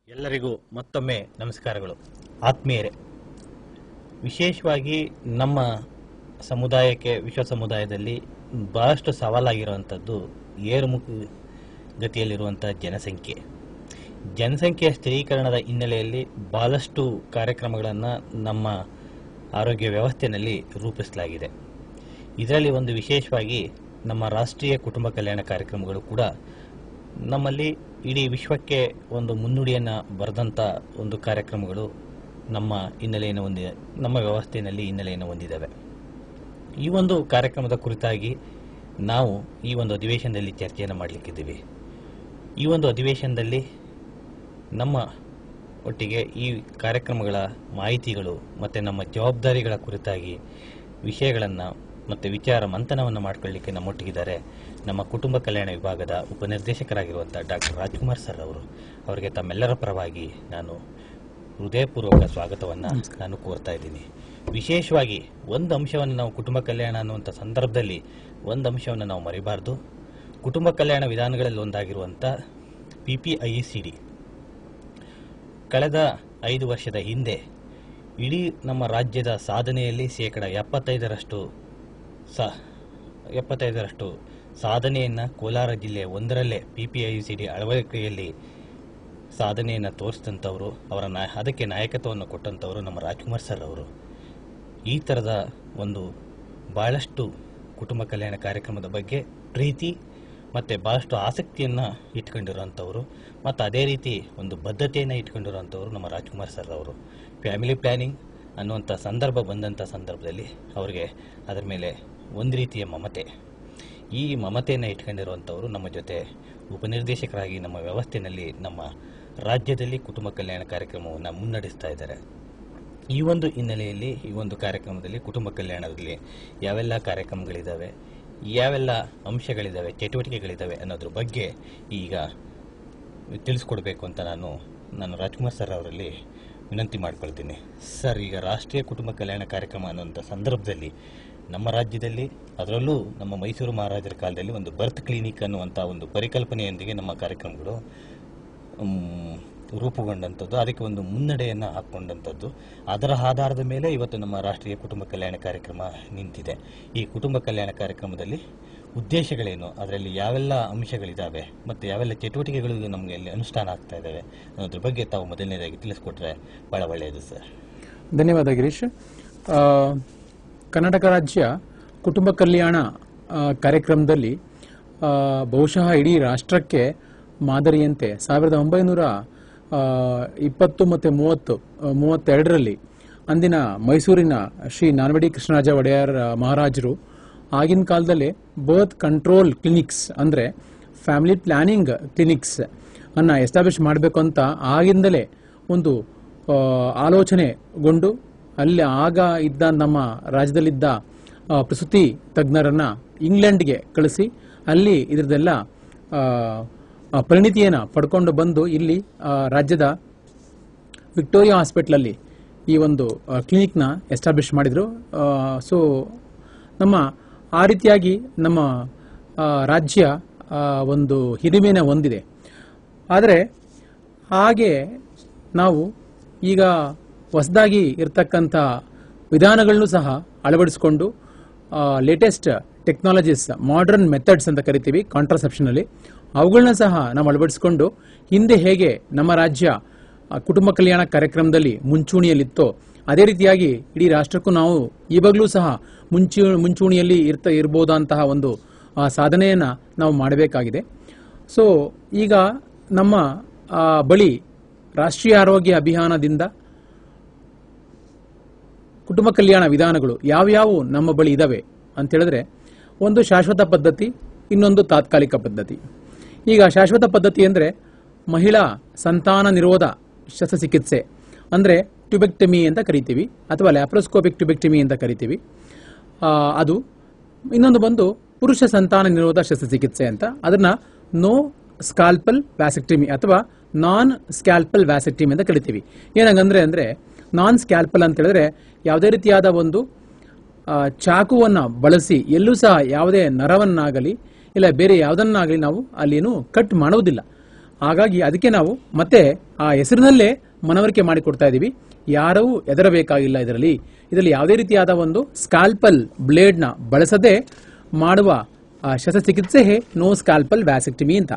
ಎಲ್ಲರಿಗೂ ಮತ್ತೊಮ್ಮೆ ನಮಸ್ಕಾರಗಳು ಆತ್ಮೀಯರೇ ವಿಶೇಷವಾಗಿ ನಮ್ಮ ಸಮುದಾಯಕ್ಕೆ ವಿಶ್ವ ಸಮುದಾಯದಲ್ಲಿ ಬಹಳಷ್ಟು ಸವಾಲಾಗಿರುವಂಥದ್ದು ಏರುಮುಖ ಗತಿಯಲ್ಲಿರುವಂಥ ಜನಸಂಖ್ಯೆ ಜನಸಂಖ್ಯೆಯ ಸ್ಥಿರೀಕರಣದ ಹಿನ್ನೆಲೆಯಲ್ಲಿ ಬಹಳಷ್ಟು ಕಾರ್ಯಕ್ರಮಗಳನ್ನು ನಮ್ಮ ಆರೋಗ್ಯ ವ್ಯವಸ್ಥೆಯಲ್ಲಿ ರೂಪಿಸಲಾಗಿದೆ ಇದರಲ್ಲಿ ಒಂದು ವಿಶೇಷವಾಗಿ ನಮ್ಮ ರಾಷ್ಟ್ರೀಯ ಕುಟುಂಬ ಕಲ್ಯಾಣ ಕಾರ್ಯಕ್ರಮಗಳು ಕೂಡ ನಮ್ಮಲ್ಲಿ ಇಡೀ ವಿಶ್ವಕ್ಕೆ ಒಂದು ಮುನ್ನುಡಿಯನ್ನು ಬರೆದಂಥ ಒಂದು ಕಾರ್ಯಕ್ರಮಗಳು ನಮ್ಮ ಹಿನ್ನೆಲೆಯನ್ನು ಹೊಂದಿದೆ ನಮ್ಮ ವ್ಯವಸ್ಥೆಯಲ್ಲಿ ಹಿನ್ನೆಲೆಯನ್ನು ಹೊಂದಿದ್ದಾವೆ ಈ ಒಂದು ಕಾರ್ಯಕ್ರಮದ ಕುರಿತಾಗಿ ನಾವು ಈ ಒಂದು ಅಧಿವೇಶನದಲ್ಲಿ ಚರ್ಚೆಯನ್ನು ಮಾಡಲಿಕ್ಕಿದ್ದೀವಿ ಈ ಒಂದು ಅಧಿವೇಶನದಲ್ಲಿ ನಮ್ಮ ಒಟ್ಟಿಗೆ ಈ ಕಾರ್ಯಕ್ರಮಗಳ ಮಾಹಿತಿಗಳು ಮತ್ತು ನಮ್ಮ ಜವಾಬ್ದಾರಿಗಳ ಕುರಿತಾಗಿ ವಿಷಯಗಳನ್ನು ಮತ್ತು ವಿಚಾರ ಮಂಥನವನ್ನು ಮಾಡ್ಕೊಳ್ಳಿಕ್ಕೆ ನಮ್ಮೊಟ್ಟಿಗಿದ್ದಾರೆ ನಮ್ಮ ಕುಟುಂಬ ಕಲ್ಯಾಣ ವಿಭಾಗದ ಉಪನಿರ್ದೇಶಕರಾಗಿರುವಂಥ ಡಾಕ್ಟರ್ ರಾಜ್ಕುಮಾರ್ ಸರ್ ಅವರು ಅವರಿಗೆ ತಮ್ಮೆಲ್ಲರ ಪರವಾಗಿ ನಾನು ಹೃದಯಪೂರ್ವಕ ಸ್ವಾಗತವನ್ನು ನಾನು ಕೋರ್ತಾ ಇದ್ದೀನಿ ವಿಶೇಷವಾಗಿ ಒಂದು ಅಂಶವನ್ನು ನಾವು ಕುಟುಂಬ ಕಲ್ಯಾಣ ಅನ್ನುವಂಥ ಸಂದರ್ಭದಲ್ಲಿ ಒಂದು ಅಂಶವನ್ನು ನಾವು ಮರಿಬಾರ್ದು ಕುಟುಂಬ ಕಲ್ಯಾಣ ವಿಧಾನಗಳಲ್ಲಿ ಒಂದಾಗಿರುವಂಥ P P I C D ಕಳೆದ ಐದು ವರ್ಷದ ಹಿಂದೆ ಇಡೀ ನಮ್ಮ ರಾಜ್ಯದ ಸಾಧನೆಯಲ್ಲಿ ಶೇಕಡ ಎಪ್ಪತ್ತೈದರಷ್ಟು ಸ ಎಪ್ಪತ್ತೈದರಷ್ಟು ಸಾಧನೆಯನ್ನು ಕೋಲಾರ ಜಿಲ್ಲೆ ಒಂದರಲ್ಲೇ P P I C D ಅಳವಡಿಕೆಯಲ್ಲಿ ಸಾಧನೆಯನ್ನು ತೋರಿಸಿದಂಥವರು ಅವರ ನಾ ಅದಕ್ಕೆ ನಾಯಕತ್ವವನ್ನು ಕೊಟ್ಟಂಥವರು ನಮ್ಮ ರಾಜ್ಕುಮಾರ್ ಸರ್ ಅವರು ಈ ಥರದ ಒಂದು ಭಾಳಷ್ಟು ಕುಟುಂಬ ಕಲ್ಯಾಣ ಕಾರ್ಯಕ್ರಮದ ಬಗ್ಗೆ ಪ್ರೀತಿ ಮತ್ತು ಭಾಳಷ್ಟು ಆಸಕ್ತಿಯನ್ನು ಇಟ್ಕೊಂಡಿರೋಂಥವ್ರು ಮತ್ತು ಅದೇ ರೀತಿ ಒಂದು ಬದ್ಧತೆಯನ್ನು ಇಟ್ಕೊಂಡಿರೋಂಥವ್ರು ನಮ್ಮ ರಾಜ್ಕುಮಾರ್ ಸರ್ ಅವರು ಫ್ಯಾಮಿಲಿ ಪ್ಲ್ಯಾನಿಂಗ್ ಅನ್ನುವಂಥ ಸಂದರ್ಭ ಬಂದಂಥ ಸಂದರ್ಭದಲ್ಲಿ ಅವರಿಗೆ ಅದರ ಮೇಲೆ ಒಂದು ರೀತಿಯ ಮಮತೆ ಈ ಮಮತೆಯನ್ನು ಇಟ್ಕೊಂಡಿರುವಂಥವರು ನಮ್ಮ ಜೊತೆ ಉಪನಿರ್ದೇಶಕರಾಗಿ ನಮ್ಮ ವ್ಯವಸ್ಥೆಯಲ್ಲಿ ನಮ್ಮ ರಾಜ್ಯದಲ್ಲಿ ಕುಟುಂಬ ಕಲ್ಯಾಣ ಕಾರ್ಯಕ್ರಮವನ್ನು ಮುನ್ನಡೆಸ್ತಾ ಇದ್ದಾರೆ ಈ ಒಂದು ಹಿನ್ನೆಲೆಯಲ್ಲಿ ಈ ಒಂದು ಕಾರ್ಯಕ್ರಮದಲ್ಲಿ ಕುಟುಂಬ ಕಲ್ಯಾಣದಲ್ಲಿ ಯಾವೆಲ್ಲ ಕಾರ್ಯಕ್ರಮಗಳಿದ್ದಾವೆ ಯಾವೆಲ್ಲ ಅಂಶಗಳಿದ್ದಾವೆ ಚಟುವಟಿಕೆಗಳಿದ್ದಾವೆ ಅನ್ನೋದ್ರ ಬಗ್ಗೆ ಈಗ ತಿಳಿಸ್ಕೊಡ್ಬೇಕು ಅಂತ ನಾನು ನಾನು ರಾಜ್ಕುಮಾರ್ ಸರ್ ಅವರಲ್ಲಿ ವಿನಂತಿ ಮಾಡ್ಕೊಳ್ತೀನಿ ಸರ್ ಈಗ ರಾಷ್ಟ್ರೀಯ ಕುಟುಂಬ ಕಲ್ಯಾಣ ಕಾರ್ಯಕ್ರಮ ಅನ್ನುವಂಥ ಸಂದರ್ಭದಲ್ಲಿ ನಮ್ಮ ರಾಜ್ಯದಲ್ಲಿ ಅದರಲ್ಲೂ ನಮ್ಮ ಮೈಸೂರು ಮಹಾರಾಜರ ಕಾಲದಲ್ಲಿ ಒಂದು ಬರ್ತ್ ಕ್ಲಿನಿಕ್ ಅನ್ನುವಂಥ ಒಂದು ಪರಿಕಲ್ಪನೆಯೊಂದಿಗೆ ನಮ್ಮ ಕಾರ್ಯಕ್ರಮಗಳು ಮ್, ರೂಪುಗೊಂಡಂಥದ್ದು ಅದಕ್ಕೆ ಒಂದು ಮುನ್ನಡೆಯನ್ನು ಹಾಕ್ಕೊಂಡಂಥದ್ದು ಅದರ ಆಧಾರದ ಮೇಲೆ ಇವತ್ತು ನಮ್ಮ ರಾಷ್ಟ್ರೀಯ ಕುಟುಂಬ ಕಲ್ಯಾಣ ಕಾರ್ಯಕ್ರಮ ನಿಂತಿದೆ ಈ ಕುಟುಂಬ ಕಲ್ಯಾಣ ಕಾರ್ಯಕ್ರಮದಲ್ಲಿ ಉದ್ದೇಶಗಳೇನು ಅದರಲ್ಲಿ ಯಾವೆಲ್ಲ ಅಂಶಗಳಿದ್ದಾವೆ ಮತ್ತು ಯಾವೆಲ್ಲ ಚಟುವಟಿಕೆಗಳು ನಮಗೆ ಅಲ್ಲಿ ಅನುಷ್ಠಾನ ಆಗ್ತಾ ಇದ್ದಾವೆ ಅನ್ನೋದ್ರ ಬಗ್ಗೆ ತಾವು ಮೊದಲನೇದಾಗಿ ತಿಳಿಸ್ಕೊಟ್ರೆ ಭಾಳ ಒಳ್ಳೆಯದು ಸರ್ ಧನ್ಯವಾದ ಗಿರೀಶ್ ಆ, ಕರ್ನಾಟಕ ರಾಜ್ಯ ಕುಟುಂಬ ಕಲ್ಯಾಣ ಆ, ಕಾರ್ಯಕ್ರಮದಲ್ಲಿ ಆ, ಬಹುಶಃ ಇಡೀ ರಾಷ್ಟ್ರಕ್ಕೆ ಮಾದರಿಯಂತೆ ಸಾವಿರದ ಒಂಬೈನೂರ ಆ, ಇಪ್ಪತ್ತು ಮತ್ತು ಮೂವತ್ತು ಆ, ಮೂವತ್ತೆರಡರಲ್ಲಿ ಅಂದಿನ ಮೈಸೂರಿನ ಶ್ರೀ ನಾಲ್ವಡಿ ಕೃಷ್ಣರಾಜ ಒಡೆಯರ್ ಆ, ಮಹಾರಾಜರು ಆಗಿನ ಕಾಲದಲ್ಲಿ ಬರ್ತ್ ಕಂಟ್ರೋಲ್ ಕ್ಲಿನಿಕ್ಸ್ ಅಂದರೆ ಫ್ಯಾಮಿಲಿ ಪ್ಲಾನಿಂಗ್ ಕ್ಲಿನಿಕ್ಸ್ ಅನ್ನ ಎಸ್ಟಾಬ್ಲಿಷ್ ಮಾಡಬೇಕು ಅಂತ ಆಗಿಂದಲೇ ಒಂದು ಆ, ಆಲೋಚನೆಗೊಂಡು ಅಲ್ಲಿ ಆಗ ಇದ್ದ ನಮ್ಮ ರಾಜ್ಯದಲ್ಲಿದ್ದ ಆ, ಪ್ರಸೂತಿ ತಜ್ಞರನ್ನ ಇಂಗ್ಲೆಂಡ್ಗೆ ಕಳಿಸಿ ಅಲ್ಲಿ ಇದ್ರದ್ದೆಲ್ಲ ಆ, ಆ, ಪರಿಣಿತಿಯನ್ನ ಪಡ್ಕೊಂಡು ಬಂದು ಇಲ್ಲಿ ಆ, ರಾಜ್ಯದ ವಿಕ್ಟೋರಿಯಾ ಹಾಸ್ಪಿಟ್ಲಲ್ಲಿ ಈ ಒಂದು ಕ್ಲಿನಿಕ್ನ ಎಸ್ಟಾಬ್ಲಿಷ್ ಮಾಡಿದರು ಸೊ ನಮ್ಮ ಆ ರೀತಿಯಾಗಿ ನಮ್ಮ ಆ, ರಾಜ್ಯ ಆ, ಒಂದು ಹಿರಿಮೆನ ಹೊಂದಿದೆ ಆದರೆ ಹಾಗೆ ನಾವು ಈಗ ಹೊಸದಾಗಿ ಇರತಕ್ಕಂಥ ವಿಧಾನಗಳನ್ನು ಸಹ ಅಳವಡಿಸಿಕೊಂಡು ಲೇಟೆಸ್ಟ್ ಟೆಕ್ನಾಲಜೀಸ್ ಮಾಡರ್ನ್ ಮೆಥಡ್ಸ್ ಅಂತ ಕರಿತೀವಿ ಕಾಂಟ್ರಸೆಪ್ಷನಲ್ಲಿ ಅವುಗಳನ್ನ ಸಹ ನಾವು ಅಳವಡಿಸಿಕೊಂಡು ಹಿಂದೆ ಹೇಗೆ ನಮ್ಮ ರಾಜ್ಯ ಆ, ಕುಟುಂಬ ಕಲ್ಯಾಣ ಕಾರ್ಯಕ್ರಮದಲ್ಲಿ ಮುಂಚೂಣಿಯಲ್ಲಿತ್ತೋ ಅದೇ ರೀತಿಯಾಗಿ ಇಡೀ ರಾಷ್ಟ್ರಕ್ಕೂ ನಾವು ಇವಾಗಲೂ ಸಹ ಮುಂಚೂ ಮುಂಚೂಣಿಯಲ್ಲಿ ಇರ್ತ ಇರಬಹುದಂತಹ ಒಂದು ಆ, ಸಾಧನೆಯನ್ನ ನಾವು ಮಾಡಬೇಕಾಗಿದೆ ಸೊ ಈಗ ನಮ್ಮ ಆ, ಬಳಿ ರಾಷ್ಟ್ರೀಯ ಆರೋಗ್ಯ ಅಭಿಯಾನದಿಂದ ಕುಟುಂಬ ಕಲ್ಯಾಣ ವಿಧಾನಗಳು ಯಾವ್ಯಾವು ನಮ್ಮ ಬಳಿ ಇದಾವೆ ಅಂತ ಹೇಳಿದ್ರೆ ಒಂದು ಶಾಶ್ವತ ಪದ್ಧತಿ ಇನ್ನೊಂದು ತಾತ್ಕಾಲಿಕ ಪದ್ಧತಿ ಈಗ ಶಾಶ್ವತ ಪದ್ಧತಿ ಅಂದರೆ ಮಹಿಳಾ ಸಂತಾನ ನಿರೋಧ ಶಸ್ತ್ರಚಿಕಿತ್ಸೆ ಅಂದರೆ ಟ್ಯುಬೆಕ್ಟಮಿ ಅಂತ ಕರಿತೀವಿ ಅಥವಾ ಲ್ಯಾಪ್ರೋಸ್ಕೋಪಿಕ್ ಟ್ಯುಬೆಕ್ಟಮಿ ಅಂತ ಕರಿತೀವಿ ಆ, ಅದು ಇನ್ನೊಂದು ಬಂದು ಪುರುಷ ಸಂತಾನ ನಿರೋಧ ಶಸ್ತ್ರಚಿಕಿತ್ಸೆ ಅಂತ ಅದನ್ನ ನೋ ಸ್ಕಾಲ್ಪಲ್ ವ್ಯಾಸೆಕ್ಟಮಿ ಅಥವಾ ನಾನ್ ಸ್ಕ್ಯಾಲ್ಪಲ್ ವ್ಯಾಸೆಕ್ಟಮಿ ಅಂತ ಕರಿತೀವಿ ಏನಂಗಂದ್ರೆ ಅಂದ್ರೆ ನಾನ್ ಸ್ಕ್ಯಾಲ್ಪಲ್ ಅಂತ ಹೇಳಿದ್ರೆ ಯಾವುದೇ ರೀತಿಯಾದ ಒಂದು ಆ, ಚಾಕುವನ್ನ ಬಳಸಿ ಎಲ್ಲೂ ಸಹ ಯಾವುದೇ ನರವನ್ನಾಗಲಿ ಇಲ್ಲ ಬೇರೆ ಯಾವುದನ್ನಾಗಲಿ ನಾವು ಅಲ್ಲೇನು ಕಟ್ ಮಾಡುವುದಿಲ್ಲ ಹಾಗಾಗಿ ಅದಕ್ಕೆ ನಾವು ಮತ್ತೆ ಆ ಹೆಸರಿನಲ್ಲೇ ಮನವರಿಕೆ ಮಾಡಿಕೊಡ್ತಾ ಇದ್ದೀವಿ ಯಾರೂ ಹೆದರಬೇಕಾಗಿಲ್ಲ ಇದರಲ್ಲಿ ಇದರಲ್ಲಿ ಯಾವುದೇ ರೀತಿಯಾದ ಒಂದು ಸ್ಕಾಲ್ಪಲ್ ಬ್ಲೇಡ್ನ ಬಳಸದೆ ಮಾಡುವ ಆ, ಶಸ್ತ್ರಚಿಕಿತ್ಸೆ ನೋ ಸ್ಕಾಲ್ಪಲ್ ವ್ಯಾಸೆಕ್ಟಮಿ ಅಂತ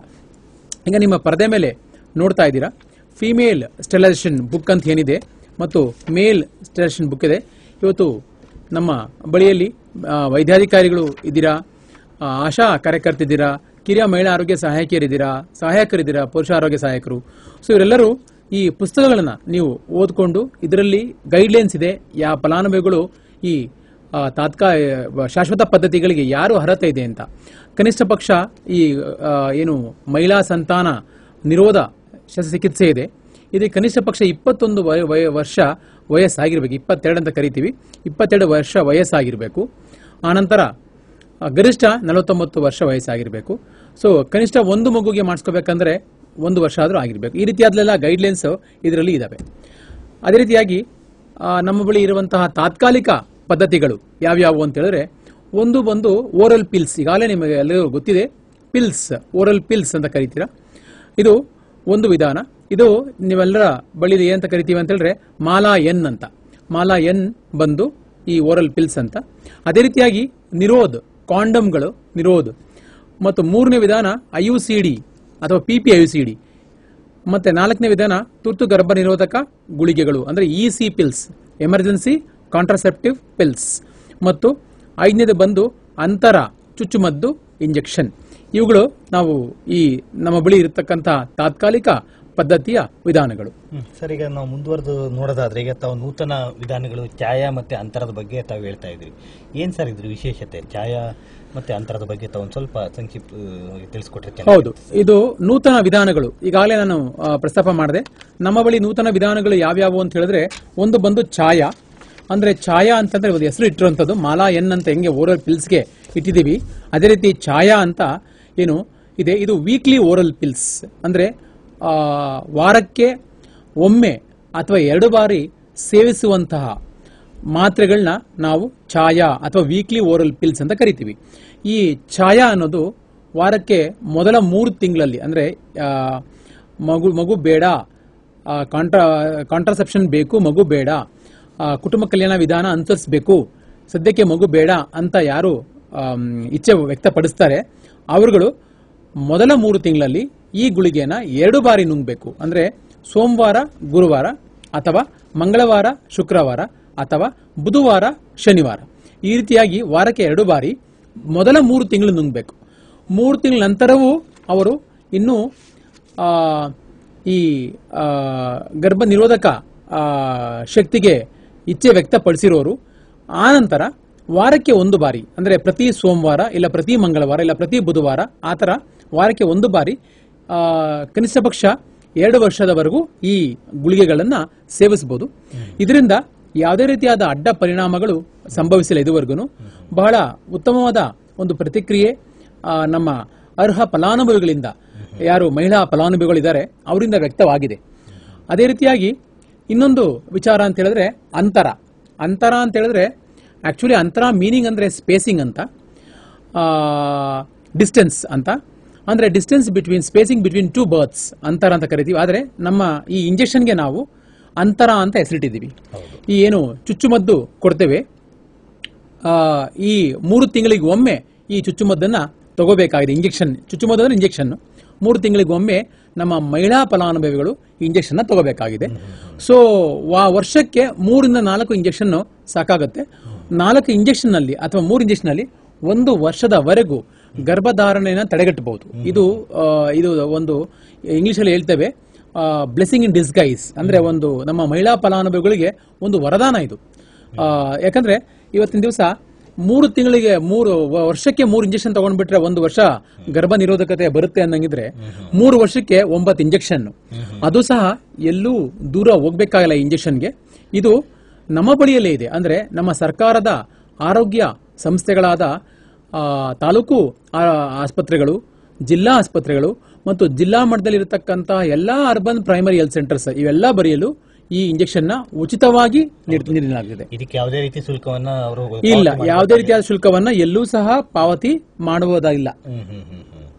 ಈಗ ನಿಮ್ಮ ಪರದೆ ಮೇಲೆ ನೋಡ್ತಾ ಇದ್ದೀರಾ ಫಿಮೇಲ್ ಸ್ಟೆಲೈಸೇಷನ್ ಬುಕ್ ಅಂತ ಏನಿದೆ ಮತ್ತು ಮೇಲ್ ಸ್ಟೆಲೈಸೇಷನ್ ಬುಕ್ ಇದೆ ಇವತ್ತು ನಮ್ಮ ಬಳಿಯಲ್ಲಿ ಆ, ವೈದ್ಯಾಧಿಕಾರಿಗಳು ಇದ್ದೀರಾ ಆ, ಆಶಾ ಕಾರ್ಯಕರ್ತಿದ್ದೀರಾ ಕಿರಿಯ ಮಹಿಳಾ ಆರೋಗ್ಯ ಸಹಾಯಕಿಯರಿದ್ದೀರಾ ಸಹಾಯಕರಿದ್ದೀರಾ ಪುರುಷ ಆರೋಗ್ಯ ಸಹಾಯಕರು ಸೊ ಇವರೆಲ್ಲರೂ ಈ ಪುಸ್ತಕಗಳನ್ನು ನೀವು ಓದ್ಕೊಂಡು ಇದರಲ್ಲಿ ಗೈಡ್ಲೈನ್ಸ್ ಇದೆ ಯಾವ ಫಲಾನುಭವಿಗಳು ಈ ಆ, ತಾತ್ಕಾ ಆ, ಶಾಶ್ವತ ಪದ್ಧತಿಗಳಿಗೆ ಯಾರು ಅರ್ಹತೆ ಇದೆ ಅಂತ ಕನಿಷ್ಠ ಪಕ್ಷ ಈ ಆ, ಏನು ಮಹಿಳಾ ಸಂತಾನ ನಿರೋಧ ಶಸ್ತ್ರಚಿಕಿತ್ಸೆ ಇದೆ ಇದಕ್ಕೆ ಕನಿಷ್ಠ ಪಕ್ಷ ಇಪ್ಪತ್ತೊಂದು ವಯ- ವಯ- ವರ್ಷ ವಯಸ್ಸಾಗಿರ್ಬೇಕು ಇಪ್ಪತ್ತೆರಡು ಅಂತ ಕರಿತೀವಿ ಇಪ್ಪತ್ತೆರಡು ವರ್ಷ ವಯಸ್ಸಾಗಿರಬೇಕು ಆನಂತರ ಆ, ಗರಿಷ್ಠ ನಲವತ್ತೊಂಬತ್ತು ವರ್ಷ ವಯಸ್ಸಾಗಿರಬೇಕು ಸೊ ಕನಿಷ್ಠ ಒಂದು ಮಗುಗೆ ಮಾಡಿಸ್ಕೋಬೇಕಂದ್ರೆ ಒಂದು ವರ್ಷ ಆದರೂ ಆಗಿರಬೇಕು ಈ ರೀತಿಯಾದಲೆಲ್ಲ ಗೈಡ್ಲೈನ್ಸ್ ಇದರಲ್ಲಿ ಇದ್ದಾವೆ ಅದೇ ರೀತಿಯಾಗಿ ಆ, ನಮ್ಮ ಬಳಿ ಇರುವಂತಹ ತಾತ್ಕಾಲಿಕ ಪದ್ಧತಿಗಳು ಯಾವ್ಯಾವು ಅಂತ ಹೇಳಿದ್ರೆ ಒಂದು ಬಂದು ಓರಲ್ ಪಿಲ್ಸ್ ಈಗಾಗಲೇ ನಿಮಗೆ ಎಲ್ಲರಿಗೂ ಗೊತ್ತಿದೆ ಪಿಲ್ಸ್ ಓರಲ್ ಪಿಲ್ಸ್ ಅಂತ ಕರಿತೀರಾ ಇದು ಒಂದು ವಿಧಾನ ಇದು ನೀವೆಲ್ಲರ ಬಳಿ ಏನಂತ ಕರಿತೀವಿ ಅಂತ ಹೇಳಿದ್ರೆ ಮಾಲಾ ಎನ್ ಅಂತ ಮಾಲಾ ಎನ್ ಬಂದು ಈ ಓರಲ್ ಪಿಲ್ಸ್ ಅಂತ ಅದೇ ರೀತಿಯಾಗಿ ನಿರೋಧ್ ಕಾಂಡಮ್ಗಳು ನಿರೋಧ್ ಮತ್ತು ಮೂರನೇ ವಿಧಾನ ಐ ಯು ಸಿ ಡಿ ಅಥವಾ P P I U C D ಮತ್ತೆ ನಾಲ್ಕನೇ ವಿಧಾನ ತುರ್ತು ಗರ್ಭ ನಿರೋಧಕ ಗುಳಿಗೆಗಳು ಅಂದ್ರೆ E C pills emergency contraceptive pills ಮತ್ತು ಐದನೇದು ಬಂದು ಅಂತರ ಚುಚ್ಚುಮದ್ದು ಇಂಜೆಕ್ಷನ್ ಇವುಗಳು ನಾವು ಈ ನಮ್ಮ ಬಳಿ ಇರತಕ್ಕಂಥ ತಾತ್ಕಾಲಿಕ ಪದ್ಧತಿಯ ವಿಧಾನಗಳು ಹ್ಮ್. ಸರ್ ಈಗ ನಾವು ಮುಂದುವರೆದು ನೋಡೋದಾದ್ರೆ ಈಗ ತಾವು ನೂತನ ವಿಧಾನಗಳು ಛಾಯಾ ಮತ್ತೆ ಅಂತರದ ಬಗ್ಗೆ ತಾವು ಹೇಳ್ತಾ ಇದ್ರಿ ಏನ್ ಸರ್ ಇದ್ರ ವಿಶೇಷತೆ ಛಾಯಾ ಮತ್ತೆ ಅಂತರದ ಬಗ್ಗೆ ತಾವು ಒಂದು ಸ್ವಲ್ಪ ಸಂಕ್ಷಿಪ್ತ ಆ, ತಿಳಿಸ್ಕೊಟ್ರೆ ಚೆನ್ನಾಗಿ ಹೌದು ಇದು ನೂತನ ವಿಧಾನಗಳು ಈಗಾಗಲೇ ನಾನು ಆ, ಪ್ರಸ್ತಾಪ ಮಾಡಿದೆ ನಮ್ಮ ಬಳಿ ನೂತನ ವಿಧಾನಗಳು ಯಾವ್ಯಾವು ಅಂತ ಹೇಳಿದ್ರೆ ಒಂದು ಬಂದು ಛಾಯಾ ಅಂದ್ರೆ ಛಾಯಾ ಅಂತಂದ್ರೆ ಒಂದು ಹೆಸರು ಇಟ್ಟಿರುವಂಥದ್ದು ಮಾಲಾ ಎನ್ ಅಂತ ಹೆಂಗೆ ಓರಲ್ ಪಿಲ್ಸ್ಗೆ ಇಟ್ಟಿದ್ದೀವಿ ಅದೇ ರೀತಿ ಛಾಯಾ ಅಂತ ಏನು ಇದೆ ಇದು ವೀಕ್ಲಿ ಓರಲ್ ಪಿಲ್ಸ್ ಅಂದ್ರೆ ಆ, ವಾರಕ್ಕೆ ಒಮ್ಮೆ ಅಥವಾ ಎರಡು ಬಾರಿ ಸೇವಿಸುವಂತಹ ಮಾತ್ರೆಗಳನ್ನ ನಾವು ಛಾಯಾ ಅಥವಾ ವೀಕ್ಲಿ ಓರಲ್ ಪಿಲ್ಸ್ ಅಂತ ಕರಿತೀವಿ ಈ ಛಾಯಾ ಅನ್ನೋದು ವಾರಕ್ಕೆ ಮೊದಲ ಮೂರು ತಿಂಗಳಲ್ಲಿ ಅಂದರೆ ಮಗು ಮಗು ಬೇಡ ಕಾಂಟ್ರಾ ಕಾಂಟ್ರಾಸೆಪ್ಷನ್ ಬೇಕು ಮಗು ಬೇಡ ಆ, ಕುಟುಂಬ ಕಲ್ಯಾಣ ವಿಧಾನ ಅನುಸರಿಸಬೇಕು ಸದ್ಯಕ್ಕೆ ಮಗು ಬೇಡ ಅಂತ ಯಾರು ಆಮ್, ಇಚ್ಛೆ ವ್ಯಕ್ತಪಡಿಸ್ತಾರೆ ಅವರುಗಳು ಮೊದಲ ಮೂರು ತಿಂಗಳಲ್ಲಿ ಈ ಗುಳಿಗೆನ ಎರಡು ಬಾರಿ ನುಂಗಬೇಕು ಅಂದ್ರೆ ಸೋಮವಾರ ಗುರುವಾರ ಅಥವಾ ಮಂಗಳವಾರ ಶುಕ್ರವಾರ ಅಥವಾ ಬುಧವಾರ ಶನಿವಾರ ಈ ರೀತಿಯಾಗಿ ವಾರಕ್ಕೆ ಎರಡು ಬಾರಿ ಮೊದಲ ಮೂರು ತಿಂಗಳು ನುಂಗಬೇಕು ಮೂರು ತಿಂಗಳ ನಂತರವೂ ಅವರು ಇನ್ನೂ ಆ, ಈ ಆ, ಗರ್ಭ ನಿರೋಧಕ ಆ, ಶಕ್ತಿಗೆ ಇಚ್ಛೆ ವ್ಯಕ್ತಪಡಿಸಿರೋರು ಆ ನಂತರ ವಾರಕ್ಕೆ ಒಂದು ಬಾರಿ ಅಂದ್ರೆ ಪ್ರತಿ ಸೋಮವಾರ ಇಲ್ಲ ಪ್ರತಿ ಮಂಗಳವಾರ ಇಲ್ಲ ಪ್ರತಿ ಬುಧವಾರ ಆ ಥರ ವಾರಕ್ಕೆ ಒಂದು ಬಾರಿ ಆ, ಕನಿಷ್ಠ ಪಕ್ಷ ಎರಡು ವರ್ಷದವರೆಗೂ ಈ ಗುಳಿಗೆಗಳನ್ನ ಸೇವಿಸಬಹುದು ಇದರಿಂದ ಯಾವುದೇ ರೀತಿಯಾದ ಅಡ್ಡ ಪರಿಣಾಮಗಳು ಸಂಭವಿಸಿಲ್ಲ ಇದುವರೆಗೂ ಬಹಳ ಉತ್ತಮವಾದ ಒಂದು ಪ್ರತಿಕ್ರಿಯೆ ಆ, ನಮ್ಮ ಅರ್ಹ ಫಲಾನುಭವಿಗಳಿಂದ ಯಾರು ಮಹಿಳಾ ಫಲಾನುಭವಿಗಳಿದ್ದಾರೆ ಅವರಿಂದ ವ್ಯಕ್ತವಾಗಿದೆ ಅದೇ ರೀತಿಯಾಗಿ ಇನ್ನೊಂದು ವಿಚಾರ ಅಂತ ಹೇಳಿದ್ರೆ ಅಂತರ ಅಂತರ ಅಂತ ಹೇಳಿದ್ರೆ ಆಕ್ಚುಲಿ ಅಂತರ ಮೀನಿಂಗ್ ಅಂದ್ರೆ ಸ್ಪೇಸಿಂಗ್ ಅಂತ ಡಿಸ್ಟೆನ್ಸ್ ಅಂತ ಅಂದ್ರೆ distance between spacing between two births ಅಂತರ ಅಂತ ಕರಿತೀವಿ ಆದರೆ ನಮ್ಮ ಈ ಇಂಜೆಕ್ಷನ್ಗೆ ನಾವು ಅಂತರ ಅಂತ ಹೆಸರಿಟ್ಟಿದ್ದೀವಿ ಈ ಏನು ಚುಚ್ಚುಮದ್ದು ಕೊಡ್ತೇವೆ ಆ, ಈ ಮೂರು ತಿಂಗಳಿಗೆ ಒಮ್ಮೆ ಈ ಚುಚ್ಚುಮದ್ದನ್ನ ತಗೋಬೇಕಾಗಿದೆ ಇಂಜೆಕ್ಷನ್ ಚುಚ್ಚುಮದ್ದು ಅಂದ್ರೆ ಇಂಜೆಕ್ಷನ್ ಮೂರು ತಿಂಗಳಿಗೆ ಒಮ್ಮೆ ನಮ್ಮ ಮಹಿಳಾ ಫಲಾನುಭವಿಗಳು ಇಂಜೆಕ್ಷನ್ ತಗೋಬೇಕಾಗಿದೆ ಸೊ ವಾ ವರ್ಷಕ್ಕೆ ಮೂರಿಂದ ನಾಲ್ಕು ಇಂಜೆಕ್ಷನ್ ಸಾಕಾಗುತ್ತೆ ನಾಲ್ಕು ಇಂಜೆಕ್ಷನ್ ನಲ್ಲಿ ಅಥವಾ ಮೂರು ಇಂಜೆಕ್ಷನ್ ನಲ್ಲಿ ಒಂದು ವರ್ಷದವರೆಗೂ ಗರ್ಭಧಾರಣೆಯನ್ನು ತಡೆಗಟ್ಟಬಹುದು ಇದು ಆ, ಇದು ಒಂದು ಇಂಗ್ಲಿಷಲ್ಲಿ ಹೇಳ್ತೇವೆ ಬ್ಲೆಸ್ಸಿಂಗ್ ಇನ್ ಡಿಸ್ಗೈಸ್ ಅಂದ್ರೆ ಒಂದು ನಮ್ಮ ಮಹಿಳಾ ಫಲಾನುಭವಿಗಳಿಗೆ ಒಂದು ವರದಾನ ಇದು ಆ, ಯಾಕಂದ್ರೆ ಇವತ್ತಿನ ದಿವಸ ಮೂರು ತಿಂಗಳಿಗೆ ಮೂರು ವ- ವರ್ಷಕ್ಕೆ ಮೂರು ಇಂಜೆಕ್ಷನ್ ತಗೊಂಡ್ಬಿಟ್ರೆ ಒಂದು ವರ್ಷ ಗರ್ಭ ನಿರೋಧಕತೆ ಬರುತ್ತೆ ಅನ್ನಂಗಿದ್ರೆ ಮೂರು ವರ್ಷಕ್ಕೆ ಒಂಬತ್ತು ಇಂಜೆಕ್ಷನ್ ಅದು ಸಹ ಎಲ್ಲೂ ದೂರ ಹೋಗ್ಬೇಕಾಗಿಲ್ಲ ಇಂಜೆಕ್ಷನ್ಗೆ ಇದು ನಮ್ಮ ಬಳಿಯಲ್ಲೇ ಇದೆ ಅಂದ್ರೆ ನಮ್ಮ ಸರ್ಕಾರದ ಆರೋಗ್ಯ ಸಂಸ್ಥೆಗಳಾದ ಆ, ತಾಲೂಕು ಆ, ಆಸ್ಪತ್ರೆಗಳು ಜಿಲ್ಲಾ ಆಸ್ಪತ್ರೆಗಳು ಮತ್ತು ಜಿಲ್ಲಾ ಮಟ್ಟದಲ್ಲಿ ಇರತಕ್ಕಂತಹ ಎಲ್ಲಾ ಅರ್ಬನ್ ಪ್ರೈಮರಿ ಹೆಲ್ತ್ ಸೆಂಟರ್ಸ್ ಇವೆಲ್ಲ ಬರೆಯಲು ಈ ಇಂಜೆಕ್ಷನ್ ನ ಉಚಿತವಾಗಿ ನೀಡ್- ನೀಡಲಾಗಿದೆ ಇದಕ್ಕೆ ಯಾವುದೇ ರೀತಿ ಶುಲ್ಕವನ್ನ ಅವರು ಇಲ್ಲ ಯಾವುದೇ ರೀತಿಯಾದ ಶುಲ್ಕವನ್ನ ಎಲ್ಲೂ ಸಹ ಪಾವತಿ ಮಾಡುವುದಿಲ್ಲ ಹ್ಮ್ ಹ್ಮ್ ಹ್ಮ್ ಹ್ಮ್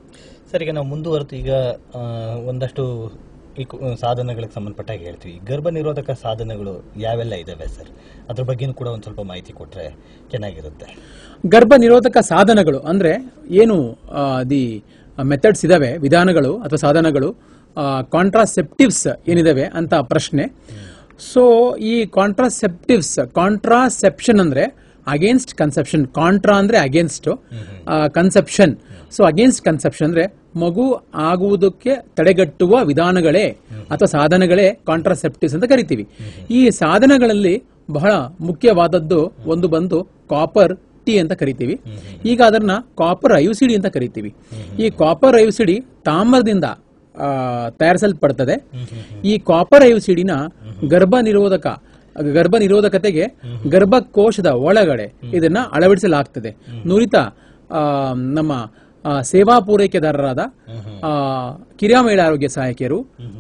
ಸರ್ ಈಗ ನಾವು ಮುಂದುವರೆದು ಈಗ ಆ, ಒಂದಷ್ಟು ಈ ಕು- ಸಾಧನಗಳಿಗೆ ಸಂಬಂಧಪಟ್ಟಾಗ ಹೇಳ್ತೀವಿ ಗರ್ಭ ನಿರೋಧಕ ಸಾಧನಗಳು ಯಾವೆಲ್ಲ ಇದಾವೆ ಸರ್ ಅದ್ರ ಬಗ್ಗೆನೂ ಕೂಡ ಒಂದು ಸ್ವಲ್ಪ ಮಾಹಿತಿ ಕೊಟ್ರೆ ಚೆನ್ನಾಗಿರುತ್ತೆ ಗರ್ಭ ನಿರೋಧಕ ಸಾಧನಗಳು ಅಂದ್ರೆ ಏನು ದಿ ಮೆಥಡ್ಸ್ ಇದಾವೆ ವಿಧಾನಗಳು ಅಥವಾ ಸಾಧನಗಳು ಕಾಂಟ್ರಾಸೆಪ್ಟಿವ್ಸ್ ಏನಿದಾವೆ ಅಂತ ಪ್ರಶ್ನೆ ಸೊ ಈ ಕಾಂಟ್ರಾಸೆಪ್ಟಿವ್ಸ್ ಕಾಂಟ್ರಾಸೆಪ್ಷನ್ ಅಂದ್ರೆ ಅಗೇನ್ಸ್ಟ್ ಕನ್ಸೆಪ್ಷನ್ ಕಾಂಟ್ರಾ ಅಂದ್ರೆ against conception so against conception ಅಂದ್ರೆ ಮಗು ಆಗುವುದಕ್ಕೆ ತಡೆಗಟ್ಟುವ ವಿಧಾನಗಳೇ ಅಥವಾ ಸಾಧನಗಳೇ ಕಾಂಟ್ರಾಸೆಪ್ಟಿವ್ಸ್ ಅಂತ ಕರಿತೀವಿ ಈ ಸಾಧನಗಳಲ್ಲಿ ಬಹಳ ಮುಖ್ಯವಾದದ್ದು ಒಂದು ಬಂದು ಕಾಪರ್ ಟಿ ಅಂತ ಕರಿತೀವಿ ಈಗ ಅದನ್ನ ಕಾಪರ್ ಐಯುಸಿಡಿ ಅಂತ ಕರಿತೀವಿ ಈ ಕಾಪರ್ ಐಯುಸಿಡಿ ತಾಮ್ರದಿಂದ ಆ, ತಯಾರಿಸಲ್ಪಡ್ತದೆ ಈ ಕಾಪರ್ ಐಯುಸಿಡಿನ ಗರ್ಭ ನಿರೋಧಕ ಗರ್ಭ ನಿರೋಧಕತೆಗೆ ಗರ್ಭಕೋಶದ ಒಳಗಡೆ ಇದನ್ನ ಅಳವಡಿಸಲಾಗ್ತದೆ ನುರಿತ ಆ, ನಮ್ಮ ಆ, ಸೇವಾ ಪೂರೈಕೆದಾರರಾದ ಆ, ಕಿರಿಯ ಮಹಿಳಾ ಆರೋಗ್ಯ ಸಹಾಯಕಿಯರು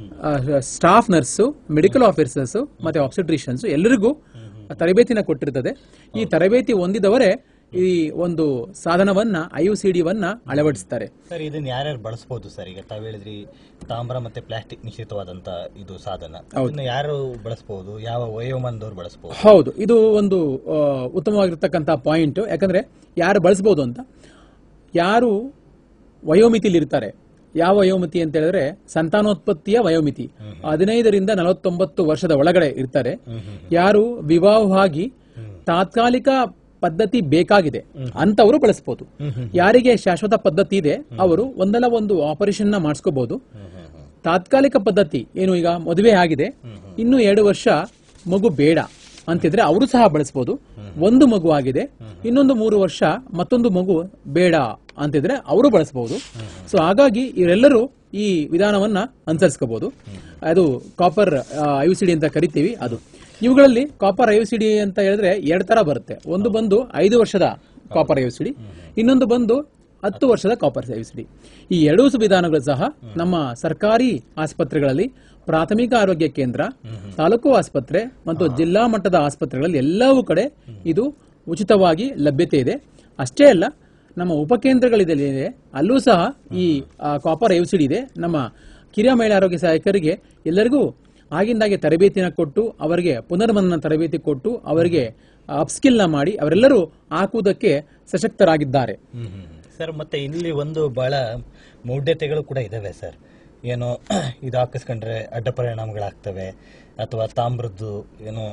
ಸ್ಟಾಫ್ ನರ್ಸು ಮೆಡಿಕಲ್ ಆಫೀಸರ್ಸ್ ಮತ್ತೆ ಆಬ್ಸೆಟ್ರಿಷಿಯನ್ಸ್ ಎಲ್ಲರಿಗೂ ತರಬೇತಿನ ಕೊಟ್ಟಿರ್ತದೆ ಈ ತರಬೇತಿ ಹೊಂದಿದವರೇ ಈ ಒಂದು ಸಾಧನವನ್ನ ಐಯುಸಿಡಿವನ್ನ ಅಳವಡಿಸ್ತಾರೆ ಸರ್ ಇದನ್ನ ಯಾರ್ಯಾರು ಬಳಸ್ಬೋದು ಸರ್ ಈಗ ತಾವು ಹೇಳಿದ್ರಿ ತಾಮ್ರ ಮತ್ತೆ ಪ್ಲಾಸ್ಟಿಕ್ ಮಿಶ್ರಿತವಾದಂತ ಇದು ಸಾಧನ ಇದನ್ನ ಯಾರು ಬಳಸಬಹುದು ಯಾವ ವಯೋಮಾನದವ್ರು ಬಳಸಬಹುದು ಹೌದು ಇದು ಒಂದು ಆ, ಉತ್ತಮವಾಗಿರ್ತಕ್ಕಂಥ ಪಾಯಿಂಟ್ ಯಾಕಂದ್ರೆ ಯಾರು ಬಳಸಬಹುದು ಅಂತ ಯಾರು ವಯೋಮಿತಿಲಿ ಇರ್ತಾರೆ ಯಾವ ವಯೋಮಿತಿ ಅಂತ ಹೇಳಿದ್ರೆ ಸಂತಾನೋತ್ಪತ್ತಿಯ ವಯೋಮಿತಿ ಹದಿನೈದರಿಂದ ನಲವತ್ತೊಂಬತ್ತು ವರ್ಷದ ಒಳಗಡೆ ಇರ್ತಾರೆ ಯಾರು ವಿವಾಹವಾಗಿ ತಾತ್ಕಾಲಿಕ ಪದ್ಧತಿ ಬೇಕಾಗಿದೆ ಅಂತವರು ಬಳಸಬಹುದು ಯಾರಿಗೆ ಶಾಶ್ವತ ಪದ್ಧತಿ ಇದೆ ಅವರು ಒಂದಲ್ಲ ಒಂದು ಆಪರೇಷನ್ ನ ಮಾಡಿಸ್ಕೋಬಹುದು ತಾತ್ಕಾಲಿಕ ಪದ್ಧತಿ ಏನು ಈಗ ಮದುವೆ ಆಗಿದೆ ಇನ್ನು ಎರಡು ವರ್ಷ ಮಗು ಬೇಡ ಅಂತಿದ್ರೆ ಅವರು ಸಹ ಬಳಸಬಹುದು ಒಂದು ಮಗು ಆಗಿದೆ ಇನ್ನೊಂದು ಮೂರು ವರ್ಷ ಮತ್ತೊಂದು ಮಗು ಬೇಡ ಅಂತಿದ್ರೆ ಅವರು ಬಳಸಬಹುದು ಸೊ ಹಾಗಾಗಿ ಇವರೆಲ್ಲರೂ ಈ ವಿಧಾನವನ್ನ ಅನುಸರಿಸ್ಕೋಬಹುದು ಅದು ಕಾಪರ್ ಐಯುಸಿಡಿ ಅಂತ ಕರಿತೀವಿ ಅದು ಇವುಗಳಲ್ಲಿ ಕಾಪರ್ ಐಯುಸಿಡಿ ಅಂತ ಹೇಳಿದ್ರೆ ಎರಡು ತರ ಬರುತ್ತೆ ಒಂದು ಬಂದು ಐದು ವರ್ಷದ ಕಾಪರ್ ಐಯುಸಿಡಿ ಇನ್ನೊಂದು ಬಂದು ಹತ್ತು ವರ್ಷದ ಕಾಪರ್ ಐಯುಸಿಡಿ ಈ ಎರಡೂ ವಿಧಾನಗಳು ಸಹ ನಮ್ಮ ಸರ್ಕಾರಿ ಆಸ್ಪತ್ರೆಗಳಲ್ಲಿ ಪ್ರಾಥಮಿಕ ಆರೋಗ್ಯ ಕೇಂದ್ರ ತಾಲೂಕು ಆಸ್ಪತ್ರೆ ಮತ್ತು ಜಿಲ್ಲಾ ಮಟ್ಟದ ಆಸ್ಪತ್ರೆಗಳಲ್ಲಿ ಎಲ್ಲವೂ ಕಡೆ ಇದು ಉಚಿತವಾಗಿ ಲಭ್ಯತೆ ಇದೆ ಅಷ್ಟೇ ಅಲ್ಲ ನಮ್ಮ ಉಪಕೇಂದ್ರಗಳಿದೆ ಅಲ್ಲೂ ಸಹ ಈ ಕಾಪರ್ ಐಸಿಡಿ ಇದೆ ನಮ್ಮ ಕಿರಿಯ ಮಹಿಳಾ ಆರೋಗ್ಯ ಸಹಾಯಕರಿಗೆ ಎಲ್ಲರಿಗೂ ಆಗಿಂದಾಗೆ ತರಬೇತಿನ ಕೊಟ್ಟು ಅವರಿಗೆ ಪುನರ್ಮನನ ತರಬೇತಿ ಕೊಟ್ಟು ಅವರಿಗೆ ಅಪ್ಸ್ಕಿಲ್ ನ ಮಾಡಿ ಅವರೆಲ್ಲರೂ ಹಾಕುವುದಕ್ಕೆ ಸಶಕ್ತರಾಗಿದ್ದಾರೆ ಸರ್ ಮತ್ತೆ ಇಲ್ಲಿ ಒಂದು ಬಹಳ ಮೌಢ್ಯತೆಗಳು ಕೂಡ ಇದಾವೆ ಸರ್ ಏನೋ ಇದು ಹಾಕಿಸ್ಕೊಂಡ್ರೆ ಅಡ್ಡ ಪರಿಣಾಮಗಳಾಗ್ತವೆ ಅಥವಾ ತಾಮ್ರದ್ದು ಏನೋ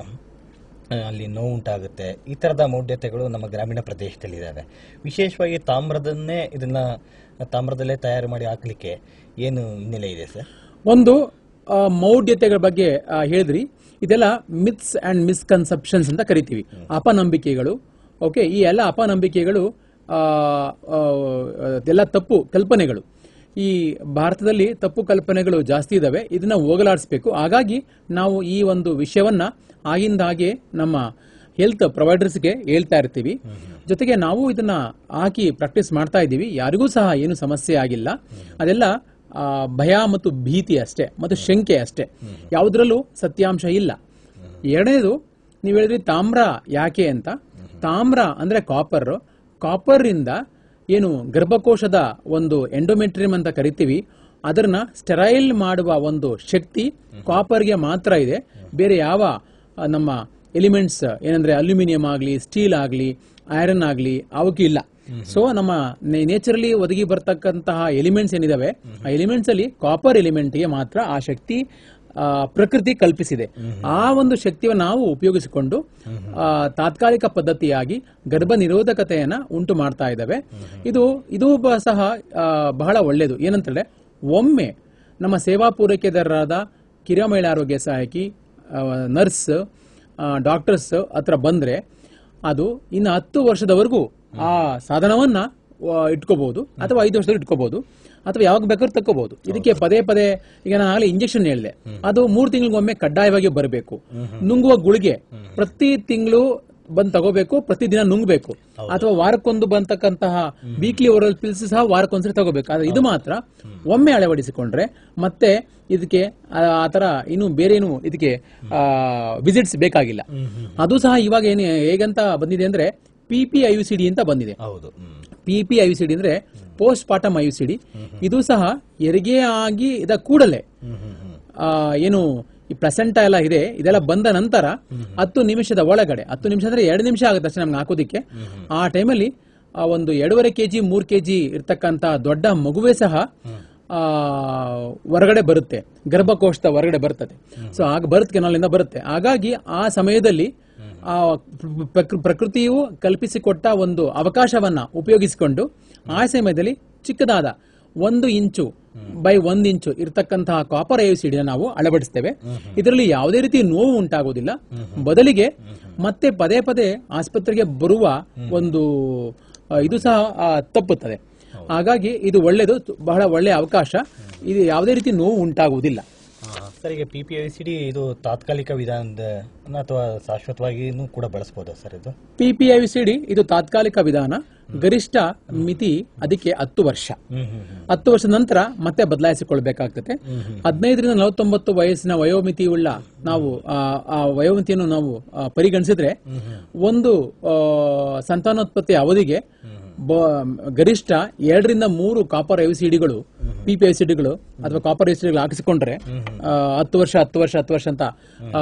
ಆ, ಅಲ್ಲಿ ನೋವು ಉಂಟಾಗುತ್ತೆ ಈ ತರದ ಮೌಢ್ಯತೆಗಳು ನಮ್ಮ ಗ್ರಾಮೀಣ ಪ್ರದೇಶದಲ್ಲಿ ಇದಾವೆ ವಿಶೇಷವಾಗಿ ತಾಮ್ರದನ್ನೇ ಇದನ್ನ ತಾಮ್ರದಲ್ಲೇ ತಯಾರು ಮಾಡಿ ಹಾಕ್ಲಿಕ್ಕೆ ಏನು ಹಿನ್ನೆಲೆ ಇದೆ ಸರ್ ಒಂದು ಆ, ಮೌಢ್ಯತೆಗಳ ಬಗ್ಗೆ ಆ, ಹೇಳಿದ್ರಿ ಇದೆಲ್ಲ ಮಿತ್ಸ್ ಅಂಡ್ ಮಿಸ್ಕನ್ಸೆಪ್ಷನ್ಸ್ ಅಂತ ಕರಿತೀವಿ ಅಪನಂಬಿಕೆಗಳು ಓಕೆ ಈ ಎಲ್ಲ ಅಪನಂಬಿಕೆಗಳು ಆ, ಆ, ಎಲ್ಲ ತಪ್ಪು ಕಲ್ಪನೆಗಳು ಈ ಭಾರತದಲ್ಲಿ ತಪ್ಪು ಕಲ್ಪನೆಗಳು ಜಾಸ್ತಿ ಇದಾವೆ ಇದನ್ನ ಹೋಗಲಾಡಿಸ್ಬೇಕು ಹಾಗಾಗಿ ನಾವು ಈ ಒಂದು ವಿಷಯವನ್ನ ಆಗಿಂದಾಗೆ ನಮ್ಮ ಹೆಲ್ತ್ ಪ್ರೊವೈಡರ್ಸ್ಗೆ ಹೇಳ್ತಾ ಇರ್ತೀವಿ ಜೊತೆಗೆ ನಾವು ಇದನ್ನ ಹಾಕಿ ಪ್ರಾಕ್ಟೀಸ್ ಮಾಡ್ತಾ ಇದ್ದೀವಿ ಯಾರಿಗೂ ಸಹ ಏನು ಸಮಸ್ಯೆ ಆಗಿಲ್ಲ ಅದೆಲ್ಲ ಆ, ಭಯ ಮತ್ತು ಭೀತಿ ಅಷ್ಟೇ ಮತ್ತು ಶಂಕೆ ಅಷ್ಟೇ ಯಾವುದರಲ್ಲೂ ಸತ್ಯಾಂಶ ಇಲ್ಲ ಎರಡನೇದು ನೀವು ಹೇಳಿದ್ರಿ ತಾಮ್ರ ಯಾಕೆ ಅಂತ ತಾಮ್ರ ಅಂದ್ರೆ ಕಾಪರ್ ಕಾಪರ್ ಇಂದ ಏನು ಗರ್ಭಕೋಶದ ಒಂದು ಎಂಡೋಮೆಟ್ರಿಯಂ ಅಂತ ಕರಿತೀವಿ ಅದನ್ನ ಸ್ಟೆರೈಲ್ ಮಾಡುವ ಒಂದು ಶಕ್ತಿ ಕಾಪರ್ಗೆ ಮಾತ್ರ ಇದೆ ಬೇರೆ ಯಾವ ಆ, ನಮ್ಮ ಎಲಿಮೆಂಟ್ಸ್ ಏನಂದ್ರೆ ಅಲ್ಯೂಮಿನಿಯಂ ಆಗಲಿ ಸ್ಟೀಲ್ ಆಗಲಿ ಐರನ್ ಆಗಲಿ ಅವಕ್ಕೆ ಇಲ್ಲ ಸೊ ನಮ್ಮ ನೇಚರಲಿ ಒದಗಿ ಬರ್ತಕ್ಕಂತಹ ಎಲಿಮೆಂಟ್ಸ್ ಏನಿದಾವೆ ಆ ಎಲಿಮೆಂಟ್ಸ್ ಅಲ್ಲಿ ಕಾಪರ್ ಎಲಿಮೆಂಟ್ಗೆ ಮಾತ್ರ ಆ ಶಕ್ತಿ ಆ, ಪ್ರಕೃತಿ ಕಲ್ಪಿಸಿದೆ ಆ ಒಂದು ಶಕ್ತಿಯನ್ನು ನಾವು ಉಪಯೋಗಿಸಿಕೊಂಡು ಆ, ತಾತ್ಕಾಲಿಕ ಪದ್ಧತಿಯಾಗಿ ಗರ್ಭ ನಿರೋಧಕತೆಯನ್ನ ಉಂಟು ಮಾಡ್ತಾ ಇದ್ದಾವೆ ಇದು ಇದು ಬ- ಸಹ ಆ, ಬಹಳ ಒಳ್ಳೆಯದು ಏನಂತಂದ್ರೆ ಒಮ್ಮೆ ನಮ್ಮ ಸೇವಾ ಪೂರೈಕೆದಾರರಾದ ಕಿರಿಯ ಮಹಿಳಾ ಆರೋಗ್ಯ ಸಹಾಯಕಿ ಆ, ನರ್ಸ್ ಆ, ಡಾಕ್ಟರ್ಸ್ ಹತ್ರ ಬಂದ್ರೆ ಅದು ಇನ್ನು ಹತ್ತು ವರ್ಷದವರೆಗೂ ಆ ಸಾಧನವನ್ನ ಆ, ಇಟ್ಕೋಬಹುದು ಅಥವಾ ಐದು ವರ್ಷದಲ್ಲಿ ಇಟ್ಕೋಬಹುದು ಅಥವಾ ಯಾವಾಗ ಬೇಕಾದ್ರೂ ತಕ್ಕೋಬಹುದು ಇದಕ್ಕೆ ಪದೇ ಪದೇ ಈಗ ನಾನು ಆಗಲೇ ಇಂಜೆಕ್ಷನ್ ಹೇಳಿದೆ ಅದು ಮೂರು ತಿಂಗಳಿಗೊಮ್ಮೆ ಕಡ್ಡಾಯವಾಗಿ ಬರಬೇಕು ನುಂಗುವ ಗುಳಿಗೆ ಪ್ರತಿ ತಿಂಗಳು ಬಂದ್ ತಗೋಬೇಕು ಪ್ರತಿದಿನ ನುಂಗ್ಬೇಕು ಅಥವಾ ವಾರಕ್ಕೊಂದು ಬಂತಕ್ಕಂತಹ ವೀಕ್ಲಿ ಓರಲ್ ಪಿಲ್ಸ್ ಸಹ ವಾರಕ್ಕೊಂದ್ಸರಿ ತಗೋಬೇಕು ಆದ್ರೆ ಇದು ಮಾತ್ರ ಒಮ್ಮೆ ಅಳವಡಿಸಿಕೊಂಡ್ರೆ ಮತ್ತೆ ಇದಕ್ಕೆ ಆ ಆ ತರ ಇನ್ನು ಬೇರೆ ಏನು ಇದಕ್ಕೆ ವಿಸಿಟ್ಸ್ ಬೇಕಾಗಿಲ್ಲ ಅದು ಸಹ ಇವಾಗ ಏನು ಹೇಗಂತ ಬಂದಿದೆ ಅಂದ್ರೆ P P I C D ಅಂತ ಬಂದಿದೆ ಹೌದು ಹ್ಮ್. P P I C D ಅಂದ್ರೆ postpartum I C D ಇದು ಸಹ ಹೆರಿಗೆ ಆಗಿ ಇದ ಕೂಡಲೇ ಹ್ಮ್ ಹ್ಮ್ ಹ್ಮ್ ಆ, ಏನು ಈ ಪ್ರೆಸೆಂಟ ಎಲ್ಲ ಇದೆ ಇದೆಲ್ಲ ಬಂದ ನಂತರ ಹತ್ತು ನಿಮಿಷದ ಒಳಗಡೆ ಹತ್ತು ನಿಮಿಷ ಅಂದ್ರೆ ಎರಡು ನಿಮಿಷ ಆಗುತ್ತೆ ಅಷ್ಟೇ ನಮ್ಗೆ ಹಾಕೋದಿಕ್ಕೆ ಆ ಟೈಮಲ್ಲಿ ಆ ಒಂದು ಎರಡೂವರೆ ಕೆಜಿ ಮೂರ್ ಕೆಜಿ ಇರ್ತಕ್ಕಂತ ದೊಡ್ಡ ಮಗುವೇ ಸಹ ಆ ಹೊರಗಡೆ ಬರುತ್ತೆ ಗರ್ಭಕೋಶದ ಹೊರಗಡೆ ಬರ್ತದೆ ಸೊ ಆಗ ಬರುತ್ತೆ ಕೆನಾಲಿಂದ ಬರುತ್ತೆ ಹಾಗಾಗಿ ಆ ಸಮಯದಲ್ಲಿ ಆ ಪ್ರಕೃ- ಪ್ರಕೃತಿಯು ಕಲ್ಪಿಸಿಕೊಟ್ಟ ಒಂದು ಅವಕಾಶವನ್ನ ಉಪಯೋಗಿಸಿಕೊಂಡು ಆ ಸಮಯದಲ್ಲಿ ಚಿಕ್ಕದಾದ ಒಂದು ಇಂಚು ಬೈ ಒಂದು ಇಂಚು ಇರತಕ್ಕಂತಹ ಕಾಪರ್ ಐಸಿಡಿನ ನಾವು ಅಳವಡಿಸ್ತೇವೆ ಇದರಲ್ಲಿ ಯಾವುದೇ ರೀತಿ ನೋವು ಉಂಟಾಗುವುದಿಲ್ಲ ಬದಲಿಗೆ ಮತ್ತೆ ಪದೇ ಪದೇ ಆಸ್ಪತ್ರೆಗೆ ಬರುವ ಒಂದು ಆ, ಇದು ಸಹ ಆ, ತಪ್ಪುತ್ತದೆ ಹಾಗಾಗಿ ಇದು ಒಳ್ಳೆಯದು ಬಹಳ ಒಳ್ಳೆಯ ಅವಕಾಶ ಇದು ಯಾವುದೇ ರೀತಿ ನೋವು ಉಂಟಾಗುವುದಿಲ್ಲ ಆ, ಸರ್ ಈಗ P P I C D ಇದು ತಾತ್ಕಾಲಿಕ ವಿಧಾನದ ಅಥವಾ ಶಾಶ್ವತವಾಗಿನೂ ಕೂಡ ಬಳಸ್ಬೋದಾ ಸರ್ ಇದು ಪಿಪಿಐಸಿಡಿ ಇದು ತಾತ್ಕಾಲಿಕ ವಿಧಾನ ಗರಿಷ್ಠ ಮಿತಿ ಅದಕ್ಕೆ ಹತ್ತು ವರ್ಷ ಹ್ಮ್ ಹ್ಮ್ ಹ್ಮ್ ಹತ್ತು ವರ್ಷದ ನಂತರ ಮತ್ತೆ ಬದಲಾಯಿಸಿಕೊಳ್ಬೇಕಾಗ್ತದೆ ಹದಿನೈದರಿಂದ ನಲವತ್ತೊಂಬತ್ತು ವಯಸ್ಸಿನ ವಯೋಮಿತಿ ಉಳ್ಳ ನಾವು ಆ, ಆ ವಯೋಮಿತಿಯನ್ನು ನಾವು ಆ, ಪರಿಗಣಿಸಿದ್ರೆ ಒಂದು ಆ, ಸಂತಾನೋತ್ಪತ್ತಿ ಅವಧಿಗೆ ಬ- ಗರಿಷ್ಠ ಎರಡರಿಂದ ಮೂರು ಕಾಪರ್ ಐಸಿಡಿಗಳು ಪಿಪಿ ಐಸಿಡಿಗಳು ಅಥವಾ ಕಾಪರ್ ಐಸಿಡಿಗಳು ಹಾಕಿಸಿಕೊಂಡ್ರೆ ಆ, ಹತ್ತು ವರ್ಷ ಹತ್ತು ವರ್ಷ ಹತ್ತು ವರ್ಷ ಅಂತ ಆ,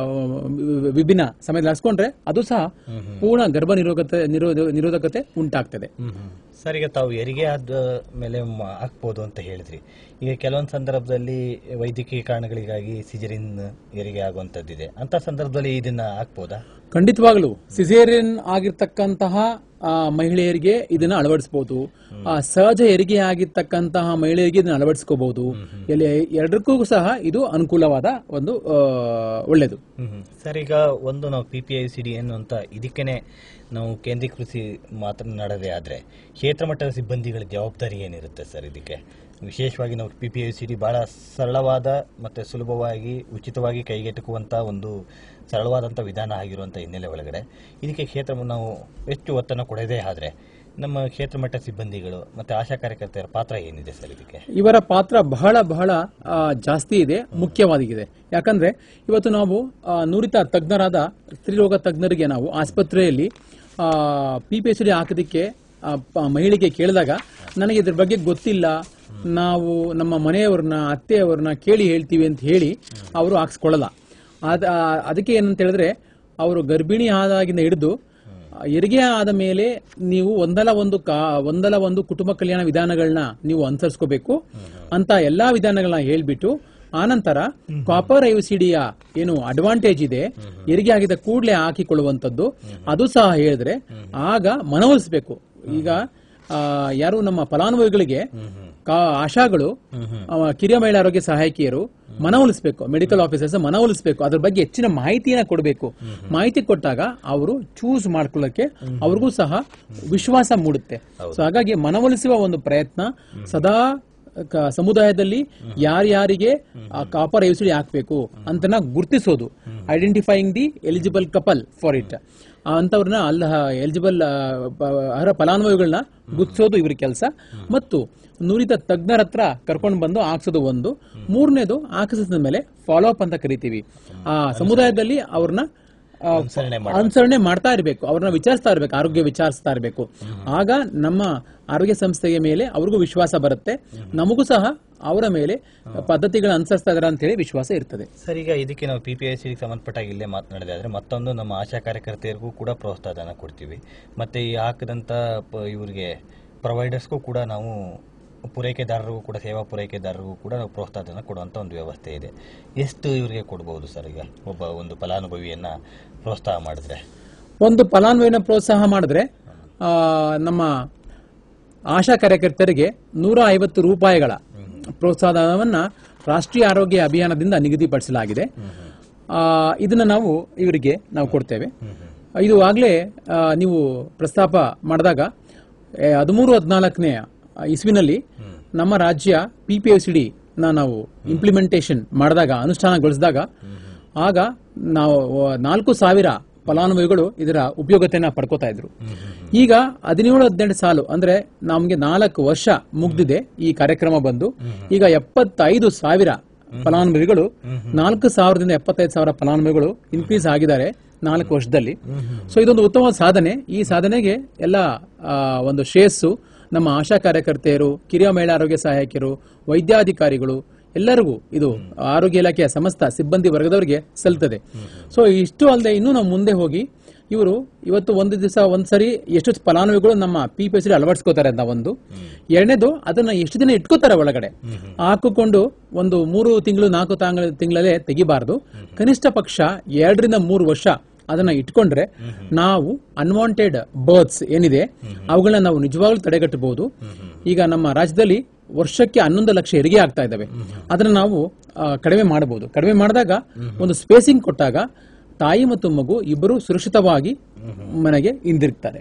ವಿಭಿನ್ನ ಸಮಯದಲ್ಲಿ ಹಾಕಿಸ್ಕೊಂಡ್ರೆ ಅದು ಸಹ ಪೂರ್ಣ ಗರ್ಭ ನಿರೋಧಕತೆ ನಿರೋಧ ನಿರೋಧಕತೆ ಉಂಟಾಗ್ತದೆ ಸರ್ ಈಗ ತಾವು ಹೆರಿಗೆ ಆದ ಮೇಲೆ ಮ- ಹಾಕ್ಬೋದು ಅಂತ ಹೇಳಿದ್ರಿ ಈಗ ಕೆಲವೊಂದು ಸಂದರ್ಭದಲ್ಲಿ ವೈದ್ಯಕೀಯ ಕಾರಣಗಳಿಗಾಗಿ ಸಿಜರಿನ್ ಹೆರಿಗೆ ಆಗುವಂತದ್ದಿದೆ ಅಂತ ಸಂದರ್ಭದಲ್ಲಿ ಇದನ್ನ ಹಾಕ್ಬೋದಾ ಖಂಡಿತವಾಗ್ಲೂ ಸಿಸೇರಿಯನ್ ಆಗಿರ್ತಕ್ಕಂತಹ ಆ, ಮಹಿಳೆಯರಿಗೆ ಇದನ್ನ ಅಳವಡಿಸಬಹುದು ಸಹಜ ಹೆರಿಗೆ ಆಗಿರ್ತಕ್ಕಂತಹ ಮಹಿಳೆಯರಿಗೆ ಇದನ್ನ ಅಳವಡಿಸ್ಕೋಬಹುದು ಎಲ್ಲಿ ಎರಡಕ್ಕೂ ಸಹ ಇದು ಅನುಕೂಲವಾದ ಒಂದು ಆ, ಒಳ್ಳೆಯದು ಸರ್ ಈಗ ಒಂದು ನಾವು P P I C D ಏನು ಅಂತ ಇದಕ್ಕೇನೆ ನಾವು ಕೇಂದ್ರೀಕೃತಿ ಮಾತನಾಡೋದೇ ಆದ್ರೆ ಕ್ಷೇತ್ರ ಮಟ್ಟದ ಸಿಬ್ಬಂದಿಗಳ ಜವಾಬ್ದಾರಿ ಏನಿರುತ್ತೆ ಸರ್ ಇದಕ್ಕೆ ವಿಶೇಷವಾಗಿ ನಾವು P P I C D ಬಹಳ ಸರಳವಾದ ಮತ್ತೆ ಸುಲಭವಾಗಿ ಉಚಿತವಾಗಿ ಕೈಗೆಟುಕುವಂತ ಒಂದು ಸರಳವಾದಂಥ ವಿಧಾನ ಆಗಿರುವಂಥ ಹಿನ್ನೆಲೆ ಒಳಗಡೆ ಇದಕ್ಕೆ ಕ್ಷೇತ್ರ ನಾವು ಹೆಚ್ಚು ಒತ್ತನ್ನು ಕೊಡೋದೇ ಆದ್ರೆ ನಮ್ಮ ಕ್ಷೇತ್ರ ಮಟ್ಟ ಸಿಬ್ಬಂದಿಗಳು ಮತ್ತೆ ಆಶಾ ಕಾರ್ಯಕರ್ತರ ಪಾತ್ರ ಏನಿದೆ ಸರ್ ಇದಕ್ಕೆ ಇವರ ಪಾತ್ರ ಬಹಳ ಬಹಳ ಆ, ಜಾಸ್ತಿ ಇದೆ ಮುಖ್ಯವಾಗಿದೆ ಯಾಕಂದ್ರೆ ಇವತ್ತು ನಾವು ಆ, ನುರಿತ ತಜ್ಞರಾದ ಸ್ತ್ರೀರೋಗ ತಜ್ಞರಿಗೆ ನಾವು ಆಸ್ಪತ್ರೆಯಲ್ಲಿ ಪಿ ಪಿ ಎಚ್ ಡಿ ಹಾಕೋದಕ್ಕೆ ಆ, ಪ- ಮಹಿಳೆಗೆ ಕೇಳಿದಾಗ ನನಗೆ ಇದ್ರ ಬಗ್ಗೆ ಗೊತ್ತಿಲ್ಲ ನಾವು ನಮ್ಮ ಮನೆಯವ್ರನ್ನ ಅತ್ತೆಯವ್ರನ್ನ ಕೇಳಿ ಹೇಳ್ತೀವಿ ಅಂತ ಹೇಳಿ ಅವರು ಹಾಕ್ಸ್ಕೊಳ್ಳಲ್ಲ ಅದ ಅದಕ್ಕೆ ಏನಂತ ಹೇಳಿದ್ರೆ ಅವರು ಗರ್ಭಿಣಿ ಆದಾಗಿಂದ ಹಿಡಿದು ಹೆರಿಗೆ ಆದ ಮೇಲೆ ನೀವು ಒಂದಲ್ಲ ಒಂದು ಕಾ ಒಂದಲ್ಲ ಒಂದು ಕುಟುಂಬ ಕಲ್ಯಾಣ ವಿಧಾನಗಳನ್ನ ನೀವು ಅನುಸರಿಸ್ಕೋಬೇಕು ಅಂತ ಎಲ್ಲಾ ವಿಧಾನಗಳನ್ನ ಹೇಳ್ಬಿಟ್ಟು ಆನಂತರ ಕಾಪರ್ ಐಸಿಡಿಯ ಏನು ಅಡ್ವಾಂಟೇಜ್ ಇದೆ ಹೆರಿಗೆ ಆಗಿದ ಕೂಡಲೇ ಹಾಕಿಕೊಳ್ಳುವಂತದ್ದು ಅದು ಸಹ ಹೇಳಿದ್ರೆ ಆಗ ಮನವೊಲಿಸಬೇಕು ಈಗ ಆ, ಯಾರು ನಮ್ಮ ಫಲಾನುಭವಿಗಳಿಗೆ ಕಾ- ಆಶಾಗಳು ಆ, ಕಿರಿಯ ಮಹಿಳಾ ಆರೋಗ್ಯ ಸಹಾಯಕಿಯರು ಮನವೊಲಿಸಬೇಕು ಮೆಡಿಕಲ್ ಆಫೀಸರ್ಸ್ ಮನವೊಲಿಸಬೇಕು ಅದ್ರ ಬಗ್ಗೆ ಹೆಚ್ಚಿನ ಮಾಹಿತಿಯನ್ನ ಕೊಡಬೇಕು ಮಾಹಿತಿ ಕೊಟ್ಟಾಗ ಅವರು ಚೂಸ್ ಮಾಡ್ಕೊಳ್ಳಕ್ಕೆ ಅವ್ರಿಗೂ ಸಹ ವಿಶ್ವಾಸ ಮೂಡುತ್ತೆ ಸೊ ಹಾಗಾಗಿ ಮನವೊಲಿಸುವ ಒಂದು ಪ್ರಯತ್ನ ಸದಾ ಕ- ಸಮುದಾಯದಲ್ಲಿ ಯಾರ್ಯಾರಿಗೆ ಆ ಕಾಪರ್ ಐಸಿಡಿ ಹಾಕ್ಬೇಕು ಅಂತನ ಗುರ್ತಿಸೋದು identifying the eligible couple for it ಅಂತವ್ರನ್ನ ಅಲ್ಲ ಎಲಿಜಿಬಲ್ ಅರ್ಹ ಫಲಾನುಭವಿಗಳನ್ನ ಗುರ್ತಿಸೋದು ಇವ್ರ ಕೆಲಸ ಮತ್ತು ನುರಿತ ತಜ್ಞರ ಹತ್ರ ಕರ್ಕೊಂಡು ಬಂದು ಹಾಕ್ಸೋದು ಒಂದು ಮೂರನೇದು ಹಾಕಿಸಿದ ಮೇಲೆ ಫಾಲೋ ಅಪ್ ಅಂತ ಕರಿತೀವಿ ಆ ಸಮುದಾಯದಲ್ಲಿ ಅವ್ರನ್ನ ಆ, ಅನುಸರಣೆ ಅನುಸರಣೆ ಮಾಡ್ತಾ ಇರಬೇಕು ಅವ್ರನ್ನ ವಿಚಾರಿಸ್ತಾ ಇರ್ಬೇಕು ಆರೋಗ್ಯ ವಿಚಾರಿಸ್ತಾ ಇರಬೇಕು ಆಗ ನಮ್ಮ ಆರೋಗ್ಯ ಸಂಸ್ಥೆಯ ಮೇಲೆ ಅವ್ರಿಗೂ ವಿಶ್ವಾಸ ಬರುತ್ತೆ ನಮಗೂ ಸಹ ಅವರ ಮೇಲೆ ಪದ್ಧತಿಗಳ ಅನುಸರಿಸ್ತಾ ಇದಾರೆ ಅಂತ ಹೇಳಿ ವಿಶ್ವಾಸ ಇರ್ತದೆ ಸರ್ ಈಗ ಇದಕ್ಕೆ ನಾವು ಪಿ ಪಿ ಐ ಸಿಗೆ ಸಂಬಂಧಪಟ್ಟಾಗ ಇಲ್ಲೇ ಮಾತನಾಡಿದೆ ಆದರೆ ಮತ್ತೊಂದು ನಮ್ಮ ಆಶಾ ಕಾರ್ಯಕರ್ತೆಯರಿಗೂ ಕೂಡ ಪ್ರೋತ್ಸಾಹನ ಕೊಡ್ತೀವಿ ಮತ್ತು ಈ ಹಾಕಿದಂಥ ಪ ಇವರಿಗೆ ಪ್ರೊವೈಡರ್ಸ್ಗೂ ಕೂಡ ನಾವು ಪೂರೈಕೆದಾರರಿಗೂ ಕೂಡ ಸೇವಾ ಪೂರೈಕೆದಾರರಿಗೂ ಕೂಡ ನಾವು ಪ್ರೋತ್ಸಾಹನ ಕೊಡುವಂಥ ಒಂದು ವ್ಯವಸ್ಥೆ ಇದೆ ಎಷ್ಟು ಇವರಿಗೆ ಕೊಡ್ಬೋದು ಸರ್ ಈಗ ಒಬ್ಬ ಒಂದು ಫಲಾನುಭವಿಯನ್ನ ಪ್ರೋತ್ಸಾಹ ಮಾಡಿದ್ರೆ ಒಂದು ಫಲಾನುಭವಿನ ಪ್ರೋತ್ಸಾಹ ಮಾಡಿದ್ರೆ ಆ, ನಮ್ಮ ಆಶಾ ಕಾರ್ಯಕರ್ತರಿಗೆ ನೂರ ಐವತ್ತು ರೂಪಾಯಿಗಳ ಪ್ರೋತ್ಸಾಹಧನವನ್ನ ರಾಷ್ಟ್ರೀಯ ಆರೋಗ್ಯ ಅಭಿಯಾನದಿಂದ ನಿಗದಿಪಡಿಸಲಾಗಿದೆ ಆ, ಇದನ್ನ ನಾವು ಇವರಿಗೆ ನಾವು ಕೊಡ್ತೇವೆ ಇದು ಆಗ್ಲೇ ಆ, ನೀವು ಪ್ರಸ್ತಾಪ ಮಾಡಿದಾಗ ಏ, ಹದಿಮೂರು ಹದಿನಾಲ್ಕನೇ ಇಸ್ವಿನಲ್ಲಿ ನಮ್ಮ ರಾಜ್ಯ ಪಿ ಪಿ ಎಸ್ ಡಿ ನಾವು ಇಂಪ್ಲಿಮೆಂಟೇಷನ್ ಮಾಡಿದಾಗ ಅನುಷ್ಠಾನಗೊಳಿಸಿದಾಗ ಆಗ ನಾವು ನಾಲ್ಕು ಸಾವಿರ ಫಲಾನುಭವಿಗಳು ಇದರ ಉಪಯೋಗತೆಯನ್ನ ಪಡ್ಕೋತಾ ಇದ್ರು ಈಗ ಹದಿನೇಳು ಹದಿನೆಂಟು ಸಾಲು ಅಂದ್ರೆ ನಮ್ಗೆ ನಾಲ್ಕು ವರ್ಷ ಮುಗ್ದಿದೆ ಈ ಕಾರ್ಯಕ್ರಮ ಬಂದು ಈಗ ಎಪ್ಪತ್ತೈದು ಸಾವಿರ ಫಲಾನುಭವಿಗಳು ನಾಲ್ಕು ಸಾವಿರದಿಂದ ಎಪ್ಪತ್ತೈದು ಸಾವಿರ ಫಲಾನುಭವಿಗಳು ಇನ್ಕ್ರೀಸ್ ಆಗಿದ್ದಾರೆ ನಾಲ್ಕು ವರ್ಷದಲ್ಲಿ ಸೊ ಇದೊಂದು ಉತ್ತಮ ಸಾಧನೆ ಈ ಸಾಧನೆಗೆ ಎಲ್ಲ ಆ, ಒಂದು ಶ್ರೇಯಸ್ಸು ನಮ್ಮ ಆಶಾ ಕಾರ್ಯಕರ್ತೆಯರು ಕಿರಿಯ ಮಹಿಳಾ ಆರೋಗ್ಯ ಸಹಾಯಕಿಯರು ವೈದ್ಯಾಧಿಕಾರಿಗಳು ಎಲ್ಲರಿಗೂ ಇದು ಆರೋಗ್ಯ ಇಲಾಖೆಯ ಸಮಸ್ತ ಸಿಬ್ಬಂದಿ ವರ್ಗದವರಿಗೆ ಸಲ್ತದೆ ಸೊ ಇಷ್ಟು ಅಲ್ಲದೆ ಇನ್ನೂ ನಾವು ಮುಂದೆ ಹೋಗಿ ಇವರು ಇವತ್ತು ಒಂದು ದಿವಸ ಒಂದ್ಸರಿ ಎಷ್ಟು ಫಲಾನುಭವಿಗಳು ನಮ್ಮ ಪಿ ಪಿ ಎಸ್ ಅಳವಡಿಸ್ಕೋತಾರೆ ಅಂತ ಒಂದು ಎರಡನೇದು ಅದನ್ನ ಎಷ್ಟು ದಿನ ಇಟ್ಕೋತಾರೆ ಒಳಗಡೆ ಹಾಕಿಕೊಂಡು ಒಂದು ಮೂರು ತಿಂಗಳು ನಾಲ್ಕು ತಾಂಗಳ ತಿಂಗಳಲ್ಲೇ ತೆಗಿಬಾರ್ದು ಕನಿಷ್ಠ ಪಕ್ಷ ಎರಡರಿಂದ ಮೂರು ವರ್ಷ ಅದನ್ನ ಇಟ್ಕೊಂಡ್ರೆ ನಾವು ಅನ್ವಾಂಟೆಡ್ ಬರ್ತ್ಸ್ ಏನಿದೆ ಅವುಗಳನ್ನ ನಾವು ನಿಜವಾಗ್ಲೂ ತಡೆಗಟ್ಟಬಹುದು ಈಗ ನಮ್ಮ ರಾಜ್ಯದಲ್ಲಿ ವರ್ಷಕ್ಕೆ ಹನ್ನೊಂದು ಲಕ್ಷ ಹೆರಿಗೆ ಆಗ್ತಾ ಇದ್ದಾವೆ ಅದನ್ನ ನಾವು ಆ, ಕಡಿಮೆ ಮಾಡಬಹುದು ಕಡಿಮೆ ಮಾಡಿದಾಗ ಒಂದು ಸ್ಪೇಸಿಂಗ್ ಕೊಟ್ಟಾಗ ತಾಯಿ ಮತ್ತು ಮಗು ಇಬ್ಬರು ಸುರಕ್ಷಿತವಾಗಿ ಮನೆಗೆ ಹಿಂದಿರುಗ್ತಾರೆ